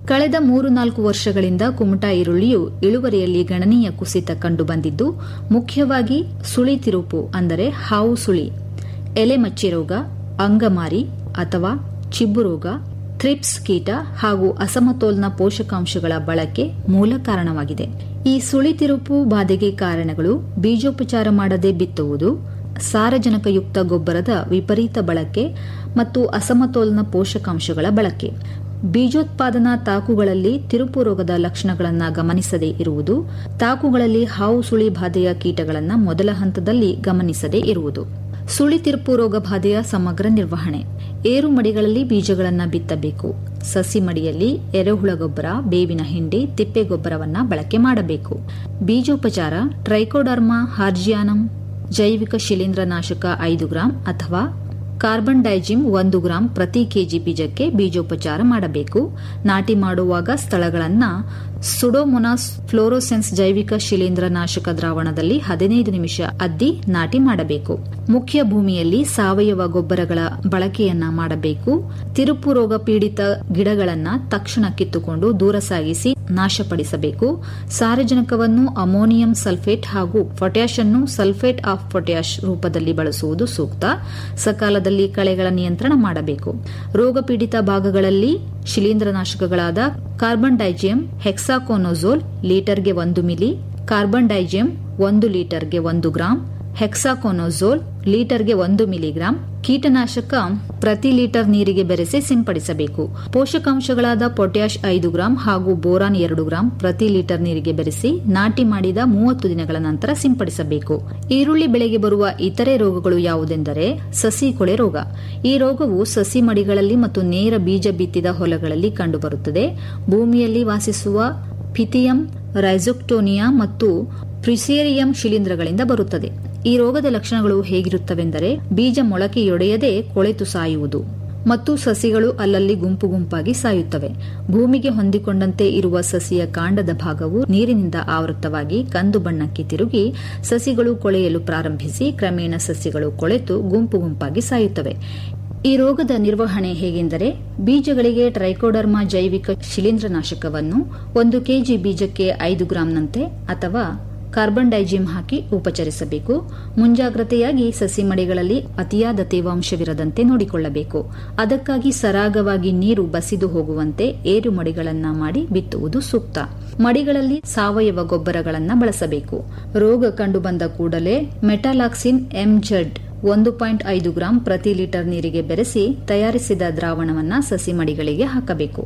ಕಳೆದ ಮೂರು ನಾಲ್ಕು ವರ್ಷಗಳಿಂದ ಕುಮಟಾ ಈರುಳ್ಳಿಯು ಇಳುವರಿಯಲ್ಲಿ ಗಣನೀಯ ಕುಸಿತ ಕಂಡುಬಂದಿದ್ದು ಮುಖ್ಯವಾಗಿ ಸುಳಿ ತಿರುಪು ಅಂದರೆ ಹಾವು ಸುಳಿ ಎಲೆ ಮಚ್ಚೆ ರೋಗ ಅಂಗಮಾರಿ ಅಥವಾ ಚಿಬ್ಬು ರೋಗ ಥ್ರಿಪ್ಸ್ ಕೀಟ ಹಾಗೂ ಅಸಮತೋಲನ ಪೋಷಕಾಂಶಗಳ ಬಳಕೆ ಮೂಲ ಕಾರಣವಾಗಿದೆ ಈ ಸುಳಿ ತಿರುಪು ಬಾಧೆಗೆ ಕಾರಣಗಳು ಬೀಜೋಪಚಾರ ಮಾಡದೆ ಬಿತ್ತುವುದು ಸಾರಜನಕಯುಕ್ತ ಗೊಬ್ಬರದ ವಿಪರೀತ ಬಳಕೆ ಮತ್ತು ಅಸಮತೋಲನ ಪೋಷಕಾಂಶಗಳ ಬಳಕೆ ಬೀಜೋತ್ಪಾದನಾ ತಾಕುಗಳಲ್ಲಿ ತಿರುಪು ರೋಗದ ಲಕ್ಷಣಗಳನ್ನು ಗಮನಿಸದೇ ಇರುವುದು ತಾಕುಗಳಲ್ಲಿ ಹಾವು ಸುಳಿ ಬಾಧೆಯ ಕೀಟಗಳನ್ನು ಮೊದಲ ಹಂತದಲ್ಲಿ ಗಮನಿಸದೇ ಇರುವುದು ಸುಳಿ ತಿರುಪು ರೋಗ ಬಾಧೆಯ ಸಮಗ್ರ ನಿರ್ವಹಣೆ ಏರು ಮಡಿಗಳಲ್ಲಿ ಬೀಜಗಳನ್ನು ಬಿತ್ತಬೇಕು ಸಸಿ ಮಡಿಯಲ್ಲಿ ಎರೆಹುಳ ಗೊಬ್ಬರ ಬೇವಿನ ಹಿಂಡಿ ತಿಪ್ಪೆ ಗೊಬ್ಬರವನ್ನ ಬಳಕೆ ಮಾಡಬೇಕು ಬೀಜೋಪಚಾರ ಟ್ರೈಕೋಡರ್ಮಾ ಹಾರ್ಜಿಯಾನಂ ಜೈವಿಕ ಶಿಲೀಂಧ್ರನಾಶಕ ಐದು ಗ್ರಾಂ ಅಥವಾ ಕಾರ್ಬನ್ ಡೈಜಿಮ್ ಒಂದು ಗ್ರಾಂ ಪ್ರತಿ ಕೆಜಿ ಬೀಜಕ್ಕೆ ಬೀಜೋಪಚಾರ ಮಾಡಬೇಕು ನಾಟಿ ಮಾಡುವಾಗ ಸ್ಥಳಗಳನ್ನು ಸುಡೋಮೊನಾಸ್ ಫ್ಲೋರೋಸೆನ್ಸ್ ಜೈವಿಕ ಶಿಲೀಂಧ್ರನಾಶಕ ದ್ರಾವಣದಲ್ಲಿ ಹದಿನೈದು ನಿಮಿಷ ಅದ್ದಿ ನಾಟಿ ಮಾಡಬೇಕು ಮುಖ್ಯ ಭೂಮಿಯಲ್ಲಿ ಸಾವಯವ ಗೊಬ್ಬರಗಳ ಬಳಕೆಯನ್ನ ಮಾಡಬೇಕು ತಿರುಪು ರೋಗ ಪೀಡಿತ ಗಿಡಗಳನ್ನು ತಕ್ಷಣ ಕಿತ್ತುಕೊಂಡು ದೂರ ಸಾಗಿಸಿ ನಾಶಪಡಿಸಬೇಕು ಸಾರಜನಕವನ್ನು ಅಮೋನಿಯಂ ಸಲ್ಫೇಟ್ ಹಾಗೂ ಪೊಟ್ಯಾಷ್ ಅನ್ನು ಸಲ್ಫೇಟ್ ಆಫ್ ಪೊಟ್ಯಾಷ್ ರೂಪದಲ್ಲಿ ಬಳಸುವುದು ಸೂಕ್ತ ಸಕಾಲದಲ್ಲಿ ಕಳೆಗಳ ನಿಯಂತ್ರಣ ಮಾಡಬೇಕು ರೋಗ ಪೀಡಿತ ಭಾಗಗಳಲ್ಲಿ ಶಿಲೀಂಧ್ರನಾಶಕಗಳಾದ ಕಾರ್ಬನ್ ಡೈಜಿಯಂ ಹೆಕ್ಸಾಕೋನೋಜೋಲ್ ಲೀಟರ್ಗೆ ಒಂದು ಮಿಲಿ ಕಾರ್ಬನ್ ಡೈಜಿಯಂ ಒಂದು ಲೀಟರ್ಗೆ ಒಂದು ಗ್ರಾಂ ಹೆಕ್ಸಾಕೋನೋಜೋಲ್ ಲೀಟರ್ಗೆ ಒಂದು ಮಿಲಿಗ್ರಾಂ ಕೀಟನಾಶಕ ಪ್ರತಿ ಲೀಟರ್ ನೀರಿಗೆ ಬೆರೆಸಿ ಸಿಂಪಡಿಸಬೇಕು ಪೋಷಕಾಂಶಗಳಾದ ಪೊಟ್ಯಾಷ್ ಐದು ಗ್ರಾಂ ಹಾಗೂ ಬೋರಾನ್ ಎರಡು ಗ್ರಾಂ ಪ್ರತಿ ಲೀಟರ್ ನೀರಿಗೆ ಬೆರೆಸಿ ನಾಟಿ ಮಾಡಿದ ಮೂವತ್ತು ದಿನಗಳ ನಂತರ ಸಿಂಪಡಿಸಬೇಕು ಈರುಳ್ಳಿ ಬೆಳೆಗೆ ಬರುವ ಇತರೆ ರೋಗಗಳು ಯಾವುದೆಂದರೆ ಸಸಿ ಕೊಳೆ ರೋಗ ಈ ರೋಗವು ಸಸಿ ಮಡಿಗಳಲ್ಲಿ ಮತ್ತು ನೇರ ಬೀಜ ಬಿತ್ತಿದ ಹೊಲಗಳಲ್ಲಿ ಕಂಡುಬರುತ್ತದೆ ಭೂಮಿಯಲ್ಲಿ ವಾಸಿಸುವ ಫಿಥಿಯಂ ರೈಸೋಕ್ಟೋನಿಯಾ ಮತ್ತು ಪ್ರಿಸೇರಿಯಂ ಶಿಲೀಂಧ್ರಗಳಿಂದ ಬರುತ್ತದೆ ಈ ರೋಗದ ಲಕ್ಷಣಗಳು ಹೇಗಿರುತ್ತವೆಂದರೆ ಬೀಜ ಮೊಳಕೆಯೊಡೆಯದೆ ಕೊಳೆತು ಸಾಯುವುದು ಮತ್ತು ಸಸಿಗಳು ಅಲ್ಲಲ್ಲಿ ಗುಂಪು ಗುಂಪಾಗಿ ಸಾಯುತ್ತವೆ ಭೂಮಿಗೆ ಹೊಂದಿಕೊಂಡಂತೆ ಇರುವ ಸಸಿಯ ಕಾಂಡದ ಭಾಗವು ನೀರಿನಿಂದ ಆವೃತವಾಗಿ ಕಂದು ಬಣ್ಣಕ್ಕೆ ತಿರುಗಿ ಸಸಿಗಳು ಕೊಳೆಯಲು ಪ್ರಾರಂಭಿಸಿ ಕ್ರಮೇಣ ಸಸಿಗಳು ಕೊಳೆತು ಗುಂಪು ಗುಂಪಾಗಿ ಸಾಯುತ್ತವೆ ಈ ರೋಗದ ನಿರ್ವಹಣೆ ಹೇಗೆಂದರೆ ಬೀಜಗಳಿಗೆ ಟ್ರೈಕೋಡರ್ಮಾ ಜೈವಿಕ ಶಿಲೀಂಧ್ರನಾಶಕವನ್ನು ಒಂದು ಕೆಜಿ ಬೀಜಕ್ಕೆ ಐದು ಗ್ರಾಂನಂತೆ ಅಥವಾ ಕಾರ್ಬನ್ ಡೈಜಿಮ್ ಹಾಕಿ ಉಪಚರಿಸಬೇಕು ಮುಂಜಾಗ್ರತೆಯಾಗಿ ಸಸಿ ಮಡಿಗಳಲ್ಲಿ ಅತಿಯಾದ ತೇವಾಂಶವಿರದಂತೆ ನೋಡಿಕೊಳ್ಳಬೇಕು ಅದಕ್ಕಾಗಿ ಸರಾಗವಾಗಿ ನೀರು ಬಸಿದು ಹೋಗುವಂತೆ ಏರು ಮಡಿಗಳನ್ನ ಮಾಡಿ ಬಿತ್ತುವುದು ಸೂಕ್ತ ಮಡಿಗಳಲ್ಲಿ ಸಾವಯವ ಗೊಬ್ಬರಗಳನ್ನು ಬಳಸಬೇಕು ರೋಗ ಕಂಡುಬಂದ ಕೂಡಲೇ ಮೆಟಾಲಾಕ್ಸಿನ್ ಎಂಜೆಡ್ ಒಂದು ಪಾಯಿಂಟ್ ಐದು ಗ್ರಾಂ ಪ್ರತಿ ಲೀಟರ್ ನೀರಿಗೆ ಬೆರೆಸಿ ತಯಾರಿಸಿದ ದ್ರಾವಣವನ್ನು ಸಸಿ ಮಡಿಗಳಿಗೆ ಹಾಕಬೇಕು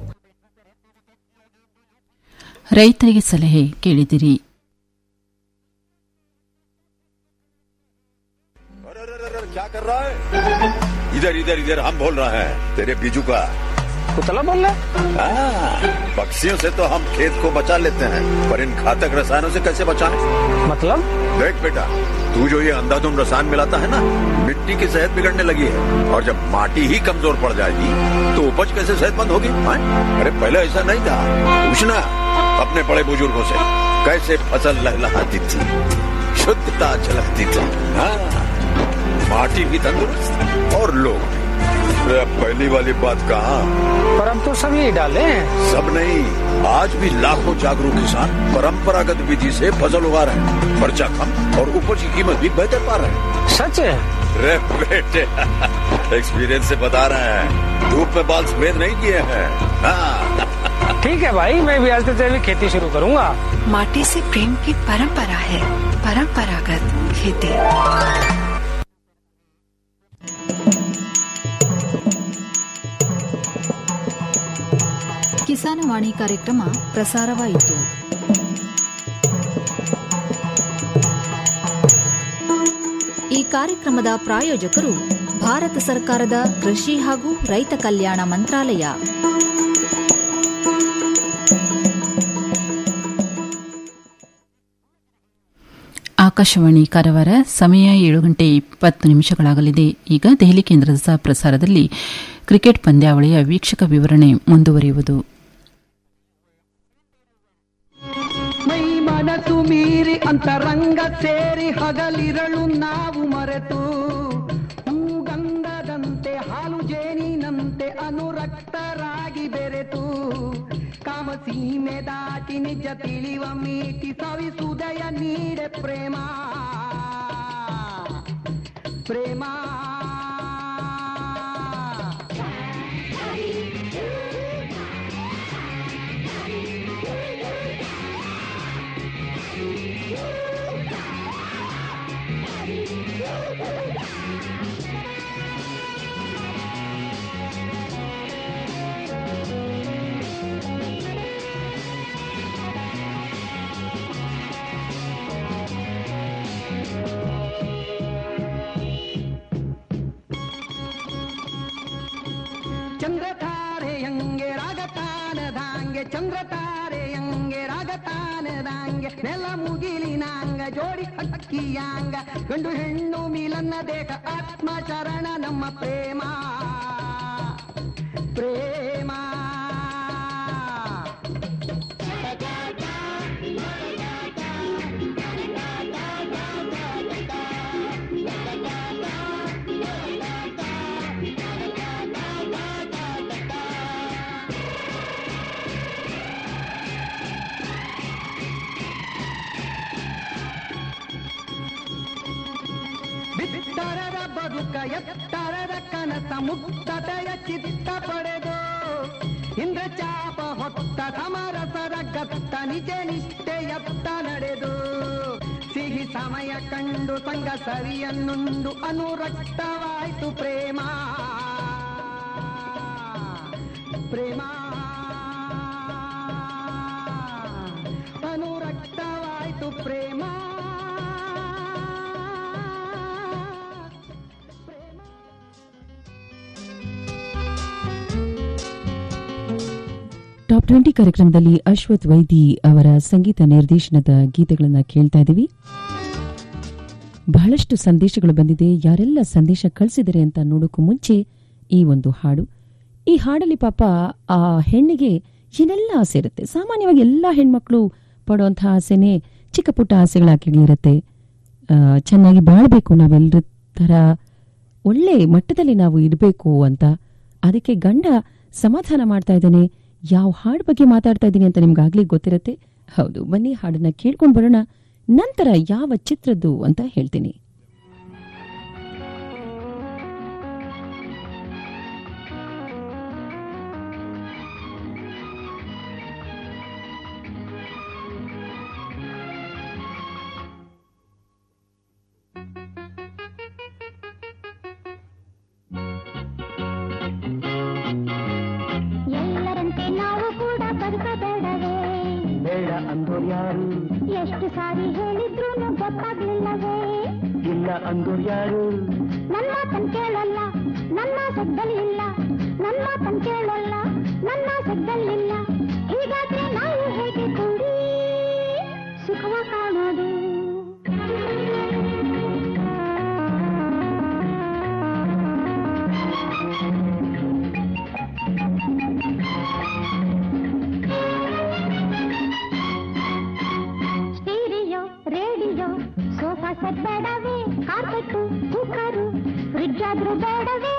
ರೈತರಿಗೆ ಸಲಹೆ ಕೇಳಿದಿರಿ क्या कर रहा है इधर इधर इधर हम बोल रहे हैं तेरे बीजू का कुतला बोल रहा हाँ, पक्षियों से तो हम खेत को बचा लेते हैं पर इन घातक रसायनों से कैसे बचाएं? मतलब देख बेटा तू जो ये अंधाधुंध रसायन मिलाता है ना मिट्टी की सेहत बिगड़ने लगी है और जब माटी ही कमजोर पड़ जाएगी तो उपज कैसे सेहतमंद होगी हाँ? अरे पहले ऐसा नहीं था पूछना अपने बड़े बुजुर्गों से कैसे फसल लहलहाती थी शुद्धता झलकती थी हाँ माटी भी तंदुरुस्त और लोग भी अरे अब पहली वाली बात कहा पर अब तो सब यही डाले हैं सब नहीं आज भी लाखों जागरूक किसान परंपरागत विधि से फसल उगा रहे हैं खर्चा कम और उपज की कीमत भी बेहतर पा रहे हैं सच है रे बेटे एक्सपीरियंस से बता रहे हैं धूप में बाल सफेद नहीं किए हैं हाँ ठीक है भाई मैं भी आज से जैविक खेती शुरू करूंगा माटी से प्रेम की परंपरा है परंपरागत खेती ಕಿಸಾನವಾಣಿ ಕಾರ್ಯಕ್ರಮ ಪ್ರಸಾರವಾಯಿತು ಈ ಕಾರ್ಯಕ್ರಮದ ಪ್ರಾಯೋಜಕರು ಭಾರತ ಸರ್ಕಾರದ ಕೃಷಿ ಹಾಗೂ ರೈತ ಕಲ್ಯಾಣ ಮಂತ್ರಾಲಯ ಆಕಾಶವಾಣಿ ಕಾರವಾರ ಸಮಯ ಏಳು ಗಂಟೆ ಇಪ್ಪತ್ತು ನಿಮಿಷಗಳಾಗಲಿದೆ ಈಗ ದೆಹಲಿ ಕೇಂದ್ರದ ಸಹ ಪ್ರಸಾರದಲ್ಲಿ ಕ್ರಿಕೆಟ್ ಪಂದ್ಯಾವಳಿಯ ವೀಕ್ಷಕ ವಿವರಣೆ ಮುಂದುವರಿಯುವುದು ಮೈ ಮನಸ್ಸು ಮೀರಿ ಅಂತರಂಗ ಸೇರಿ ಹಗಲಿರಳು ನಾವು ಮರೆತು ಹೂಗಂಧದಂತೆ ಹಾಲು ಜೇನಿನಂತೆ ಅನುರಕ್ತರಾಗಿ ಬೆರೆತು ಕಾ ಸೀಮೆ ದಾಟಿ ನಿಜ ತಿಳಿವ ಮೀಟಿ ಸವಿಸುದಯ ನೀಡೆ ಪ್ರೇಮ ಪ್ರೇಮ ಚಂದ್ರತಾರೆಯಂಗೆ ರಾಗತಾನದಾಂಗೆ ಚಂದ್ರತಾರೆಯಂಗೆ ರಾಗತಾನದಾಂಗೆ ನೆಲ ಮುಗಿಲಿನಾಂಗ ಜೋಡಿ ಹಕ್ಕಿಯಾಂಗ ಗಂಡು ಹೆಣ್ಣು ಮಿಲನ್ನ ದೇಹ ಆತ್ಮ ಚರಣ ನಮ್ಮ ಪ್ರೇಮ ಪ್ರೇಮ ಬಿತ್ತರದ ಬದುಕ ಎತ್ತರದ ಕನಸ ಮುಕ್ತತೆಯ ಚಿತ್ತ ಪಡೆದು ಇಂದ್ರ ಚಾಪ ಹೊತ್ತ ಸಮರಸರ ಗತ್ತ ನಿಜ ನಿಷ್ಠೆಯತ್ತ ನಡೆದು ಸಿಹಿ ಸಮಯ ಕಂಡು ಸಂಗ ಸರಿಯನ್ನುಂಡು ಅನುರಕ್ತವಾಯ್ತು ಪ್ರೇಮ ಪ್ರೇಮ ಅನುರಕ್ತವಾಯ್ತು ಪ್ರೇಮ ಟಾಪ್ ಟ್ವೆಂಟಿ ಕಾರ್ಯಕ್ರಮದಲ್ಲಿ ಅಶ್ವಥ್ ವೈದಿ ಅವರ ಸಂಗೀತ ನಿರ್ದೇಶನದ ಗೀತೆಗಳನ್ನ ಕೇಳ್ತಾ ಇದ್ದೀವಿ ಬಹಳಷ್ಟು ಸಂದೇಶಗಳು ಬಂದಿದೆ ಯಾರೆಲ್ಲ ಸಂದೇಶ ಕಳಿಸಿದರೆ ಅಂತ ನೋಡೋಕ್ಕೂ ಮುಂಚೆ ಈ ಒಂದು ಹಾಡು ಈ ಹಾಡಲ್ಲಿ ಪಾಪ ಆ ಹೆಣ್ಣಿಗೆ ಏನೆಲ್ಲ ಆಸೆ ಇರುತ್ತೆ ಸಾಮಾನ್ಯವಾಗಿ ಎಲ್ಲ ಹೆಣ್ಮಕ್ಳು ಪಡುವಂತಹ ಆಸೆನೇ ಚಿಕ್ಕ ಪುಟ್ಟ ಆಸೆಗಳಾಗಿರುತ್ತೆ ಆ, ಚೆನ್ನಾಗಿ ಬಾಳ್ಬೇಕು ನಾವೆಲ್ಲರ ತರ ಒಳ್ಳೆ ಮಟ್ಟದಲ್ಲಿ ನಾವು ಇರಬೇಕು ಅಂತ ಅದಕ್ಕೆ ಗಂಡ ಸಮಾಧಾನ ಮಾಡ್ತಾ ಇದ್ದಾನೆ ಯಾವ ಹಾಡ್ ಬಗ್ಗೆ ಮಾತಾಡ್ತಾ ಇದ್ದೀನಿ ಅಂತ ನಿಮ್ಗಾಗ್ಲಿ ಗೊತ್ತಿರತ್ತೆ ಹೌದು ಬನ್ನಿ ಹಾಡನ್ನ ಕೇಳ್ಕೊಂಡು ಬರೋಣ ನಂತರ ಯಾವ ಚಿತ್ರದ್ದು ಅಂತ ಹೇಳ್ತೀನಿ ಎಲ್ಲರಂತೆ ನಾವು ಕೂಡ ಬದುಕಬೇಡವೇ ಬೇಡ ಅಂದೋರ್ ಯಾರು ಎಷ್ಟು ಸಾರಿ ಹೇಳಿದ್ರು ಗೊತ್ತಾಗ್ಲಿಲ್ಲವೇ ಇಲ್ಲ ಅಂದೋರ್ ಯಾರು ನನ್ನ ಮಾತನ್ ಕೇಳಲ್ಲ ನನ್ನ ಸದ್ದಲ್ಲಿ ಇಲ್ಲ ನನ್ನ ಮಾತನ್ ಕೇಳಲ್ಲ ನನ್ನ ಸದ್ದಲ್ಲಿಲ್ಲ ಹೀಗಾದ್ರೆ ನಾವು ಹೇಗೆ ಕೂಡಿ ಸುಖವ ಕಾಣೋದು ಸ್ಟೀರಿಯೋ ರೇಡಿಯೋ ಸೋಫಾ ಸೆಟ್ ಬೇಡವೇ ಕಾರ್ಪೆಟ್ಟು ಕುಕ್ಕರು ಫ್ರಿಡ್ಜ್ ಆದ್ರೂ ಬೇಡವೇ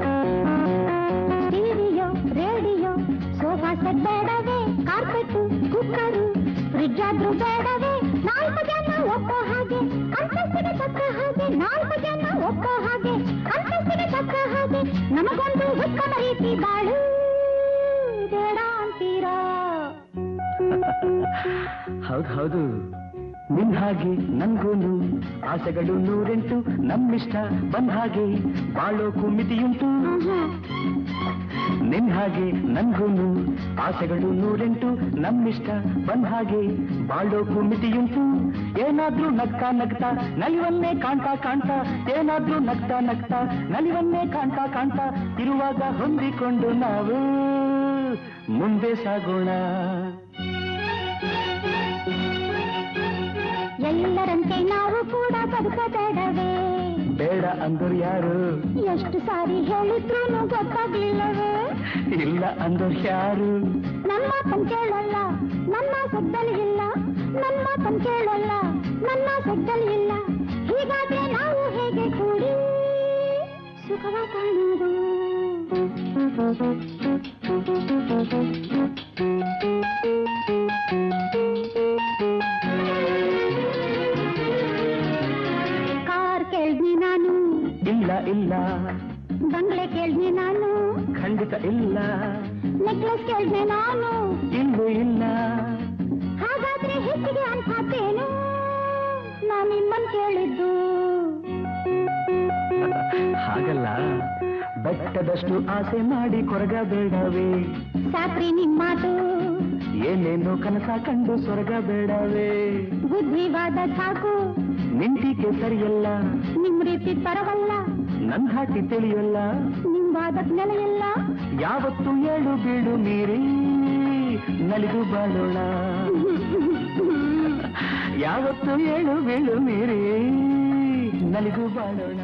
ಸ್ಟೀರಿಯೋ ರೇಡಿಯೋ ಸೋಫಾ ಸೆಟ್ ಬೇಡವೇ ಕಾರ್ಪೆಟ್ಟು ಕುಕ್ಕರು ಫ್ರಿಡ್ಜ್ ಆದ್ರೂ ಬೇಡವೇ ನಾಲ್ಕು ಜನ ಒಪ್ಪೋ ಹಾಗೆ ಅಂತಸ್ತಿಗೆ ತಕ್ಕ ಹಾಗೆ ನಾಲ್ಕು ಜನ ಒಪ್ಪೋ ಹಾಗೆ ಅಂತಸ್ತಿಗೆ ತಕ್ಕ ಹಾಗೆ ನಮಗೊಂದು ಉತ್ತಮ ರೀತಿ ಬಾಳು ಬೇಡ ಅಂತೀರಾ ಹೌದು ಹೌದು ನಿನ್ ಹಾಗೆ ನನ್ಗೂನು ಆಸೆಗಳು ನೂರೆಂಟು ನಮ್ಮಿಷ್ಟ ಬಂದ ಹಾಗೆ ಬಾಳೋಕು ಮಿತಿಯುಂಟು ನಿನ್ ಹಾಗೆ ನನ್ಗೂನು ಆಸೆಗಳು ನೂರೆಂಟು ನಮ್ಮಿಷ್ಟ ಬಂದ ಹಾಗೆ ಬಾಳೋಕು ಮಿತಿಯುಂಟು ಏನಾದ್ರೂ ನಗ್ತಾ ನಗ್ತಾ ನಲಿವನ್ನೇ ಕಾಣ್ತಾ ಕಾಣ್ತಾ ಏನಾದ್ರೂ ನಗ್ತಾ ನಗ್ತಾ ನಲಿವನ್ನೇ ಕಾಣ್ತಾ ಕಾಣ್ತಾ ಇರುವಾಗ ಹೊಂದಿಕೊಂಡು ನಾವು ಮುಂದೆ ಸಾಗೋಣ ಎಲ್ಲರಂತೆ ನಾವು ಕೂಡ ಬದುಕಬೇಡವೇ ಬೇಡ ಅಂದರು ಯಾರು ಎಷ್ಟು ಸಾರಿ ಹೇಳಿದ್ರು ಗೊತ್ತಾಗ್ಲಿಲ್ಲವೇ ಇಲ್ಲ ಅಂದರು ಯಾರು ನನ್ನ ಮಾತನ್ ಕೇಳಲ್ಲ ನನ್ನ ಸದ್ದಲ್ಲಿ ಇಲ್ಲ ನನ್ನ ಮಾತನ್ ಕೇಳಲ್ಲ ನನ್ನ ಸದ್ದಲ್ಲಿ ಇಲ್ಲ ಹೀಗಾದ್ರೆ ನಾವು ಹೇಗೆ ಕೂಡಿ ಸುಖವ ಕಾಣೋದು ನಾನು ಇಲ್ಲ ಇಲ್ಲ ಬಂಗ್ಲೆ ಕೇಳ್ದೆ ನಾನು ಖಂಡಿತ ಇಲ್ಲ ನೆಕ್ಲೆಸ್ ಕೇಳ್ದೆ ನಾನು ಇಲ್ಲೂ ಇಲ್ಲ ಹಾಗಾದ್ರೆ ಹೆಚ್ಚಿಗೆ ಅನ್ಸಾತೇನು ನಾನು ನಿಮ್ಮನ್ ಕೇಳಿದ್ದು ಹಾಗಲ್ಲ ಬೆಟ್ಟದಷ್ಟು ಆಸೆ ಮಾಡಿ ಕೊರಗಬೇಡವೇ ಸಾಕ್ರಿ ನಿಮ್ ಮಾತು ಏನೇನು ಕನಸ ಕಂಡು ಸ್ವರ್ಗ ಬೇಡವೇ ಬುದ್ಧಿವಾದ ಸಾಕು ನಿಂತಿಕೆ ಸರಿಯಲ್ಲ ನಿಮ್ ರೀತಿ ಪರವಲ್ಲ ನನ್ ಹಾಟಿ ತಿಳಿಯಲ್ಲ ನಿಮ್ ವಾದಕ್ ನೆಲೆಯಲ್ಲ ಯಾವತ್ತು ಏಳು ಬೀಳು ಮೀರಿ ನಲಿದು ಬಾಳೋಣ ಯಾವತ್ತು ಏಳು ಬೀಳು ಮೀರಿ ನಲಿದು ಬಾಳೋಣ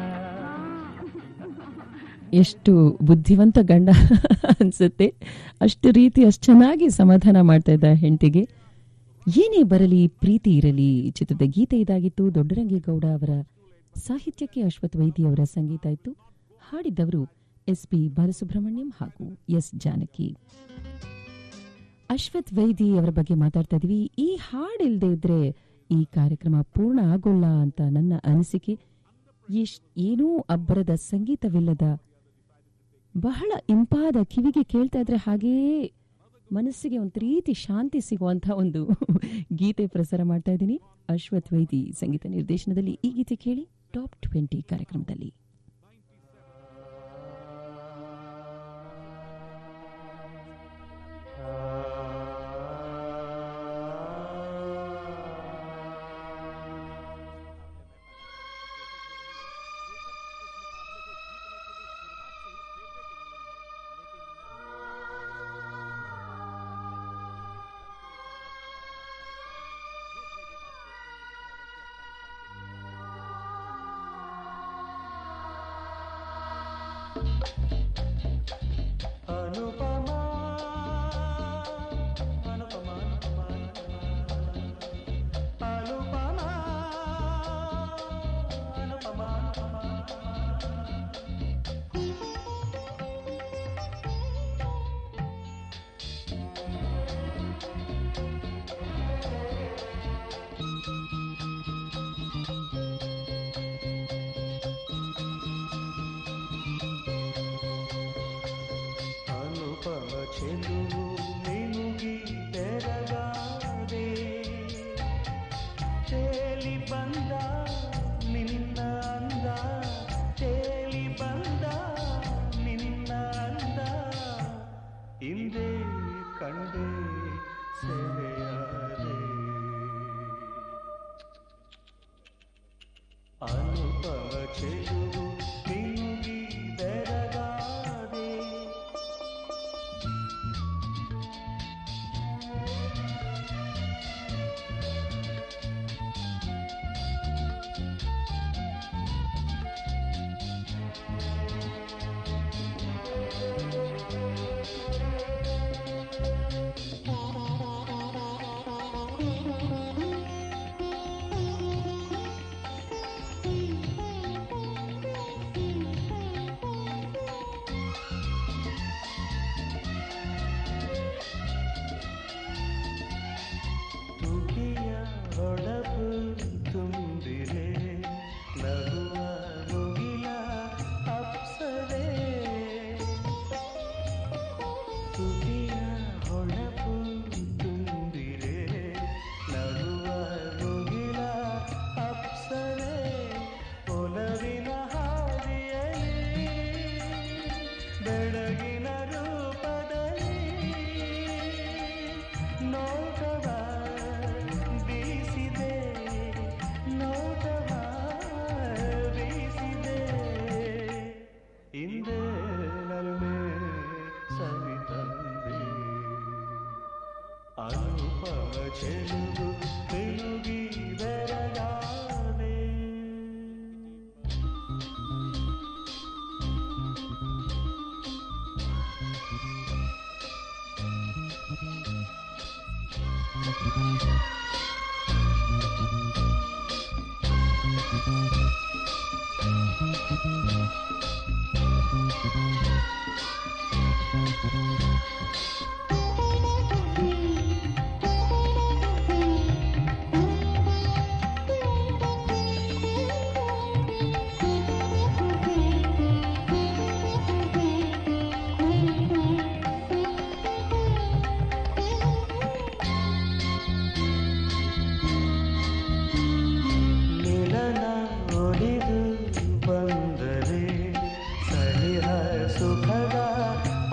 ಎಷ್ಟು ಬುದ್ಧಿವಂತ ಗಂಡ ಅನ್ಸುತ್ತೆ ಅಷ್ಟು ರೀತಿ ಅಷ್ಟು ಚೆನ್ನಾಗಿ ಸಮಾಧಾನ ಮಾಡ್ತಾ ಇದ್ದ ಹೆಂಡತಿಗೆ ಏನೇ ಬರಲಿ ಪ್ರೀತಿ ಇರಲಿ ಚಿತ್ರದ ಗೀತೆ ಇದಾಗಿತ್ತು ದೊಡ್ಡರಂಗೇಗೌಡ ಅವರ ಸಾಹಿತ್ಯಕ್ಕೆ ಅಶ್ವಥ್ ವೈದ್ಯ ಅವರ ಸಂಗೀತ ಇತ್ತು ಹಾಡಿದ್ದವರು ಎಸ್ ಪಿ ಬಾಲಸುಬ್ರಹ್ಮಣ್ಯಂ ಹಾಗೂ ಎಸ್ ಜಾನಕಿ ಅಶ್ವಥ್ ವೈದಿ ಅವರ ಬಗ್ಗೆ ಮಾತಾಡ್ತಾ ಇದೀವಿ ಈ ಹಾಡಿಲ್ದೇ ಇದ್ರೆ ಈ ಕಾರ್ಯಕ್ರಮ ಪೂರ್ಣ ಆಗೋಲ್ಲ ಅಂತ ನನ್ನ ಅನಿಸಿಕೆ ಎಷ್ಟ್ ಏನೂ ಅಬ್ಬರದ ಸಂಗೀತವಿಲ್ಲದ ಬಹಳ ಇಂಪಾದ ಕಿವಿಗೆ ಕೇಳ್ತಾ ಇದ್ರೆ ಹಾಗೇ ಮನಸ್ಸಿಗೆ ಒಂದು ರೀತಿ ಶಾಂತಿ ಸಿಗುವಂತಹ ಒಂದು ಗೀತೆ ಪ್ರಸಾರ ಮಾಡ್ತಾ ಇದ್ದೀನಿ ಅಶ್ವಥ್ ವೈದಿ ಸಂಗೀತ ನಿರ್ದೇಶನದಲ್ಲಿ ಈ ಗೀತೆ ಕೇಳಿ ಟಾಪ್ ಟ್ವೆಂಟಿ ಕಾರ್ಯಕ್ರಮದಲ್ಲಿ ಅನುಪಮ ಚೆಲುವು ಮಿನುಗಿ ಬೆರಗಾದೆ ತೇಲಿ ಬಂದ ನಿನ್ನ ಅಂದ ತೇಲಿ ಬಂದ ನಿನ್ನ ಅಂದ ಹಿಂದೆ ಕಂಡೆ ಸೆಳೆಯಾದೆ ಅನುಪಮ ಚೆಲುವು ಮಿನುಗಿ ಬೆರಗಾದೆ ತುಟಿಯ ಹೊಳಪು ತುಂಬಿರೆ ನಗುವ ಮುಗಿಲ ಅಪ್ಸರೆ ತುಟಿಯ ಹೊಳಪು ತುಂಬಿರೆ ನಗುವ ಮುಗಿಲ ಅಪ್ಸರೆ ಒಲವಿನ ಹಾದಿಯಲ್ಲಿ ಬೆಳಗಿನ ರೂಪದಲ್ಲಿ ನೋಟವ ಬೀಸಿದೆ ನೋಟವ ಬೀಸಿದೆ ಹಿಂದೆ ನಲ್ಮೆ ಸವಿತಂದೆ ಅನುಪಮ ಚೆಲುವು ತಿರುಗಿ ಬೆರಗಾದೆ Thank you. ಸುಖದ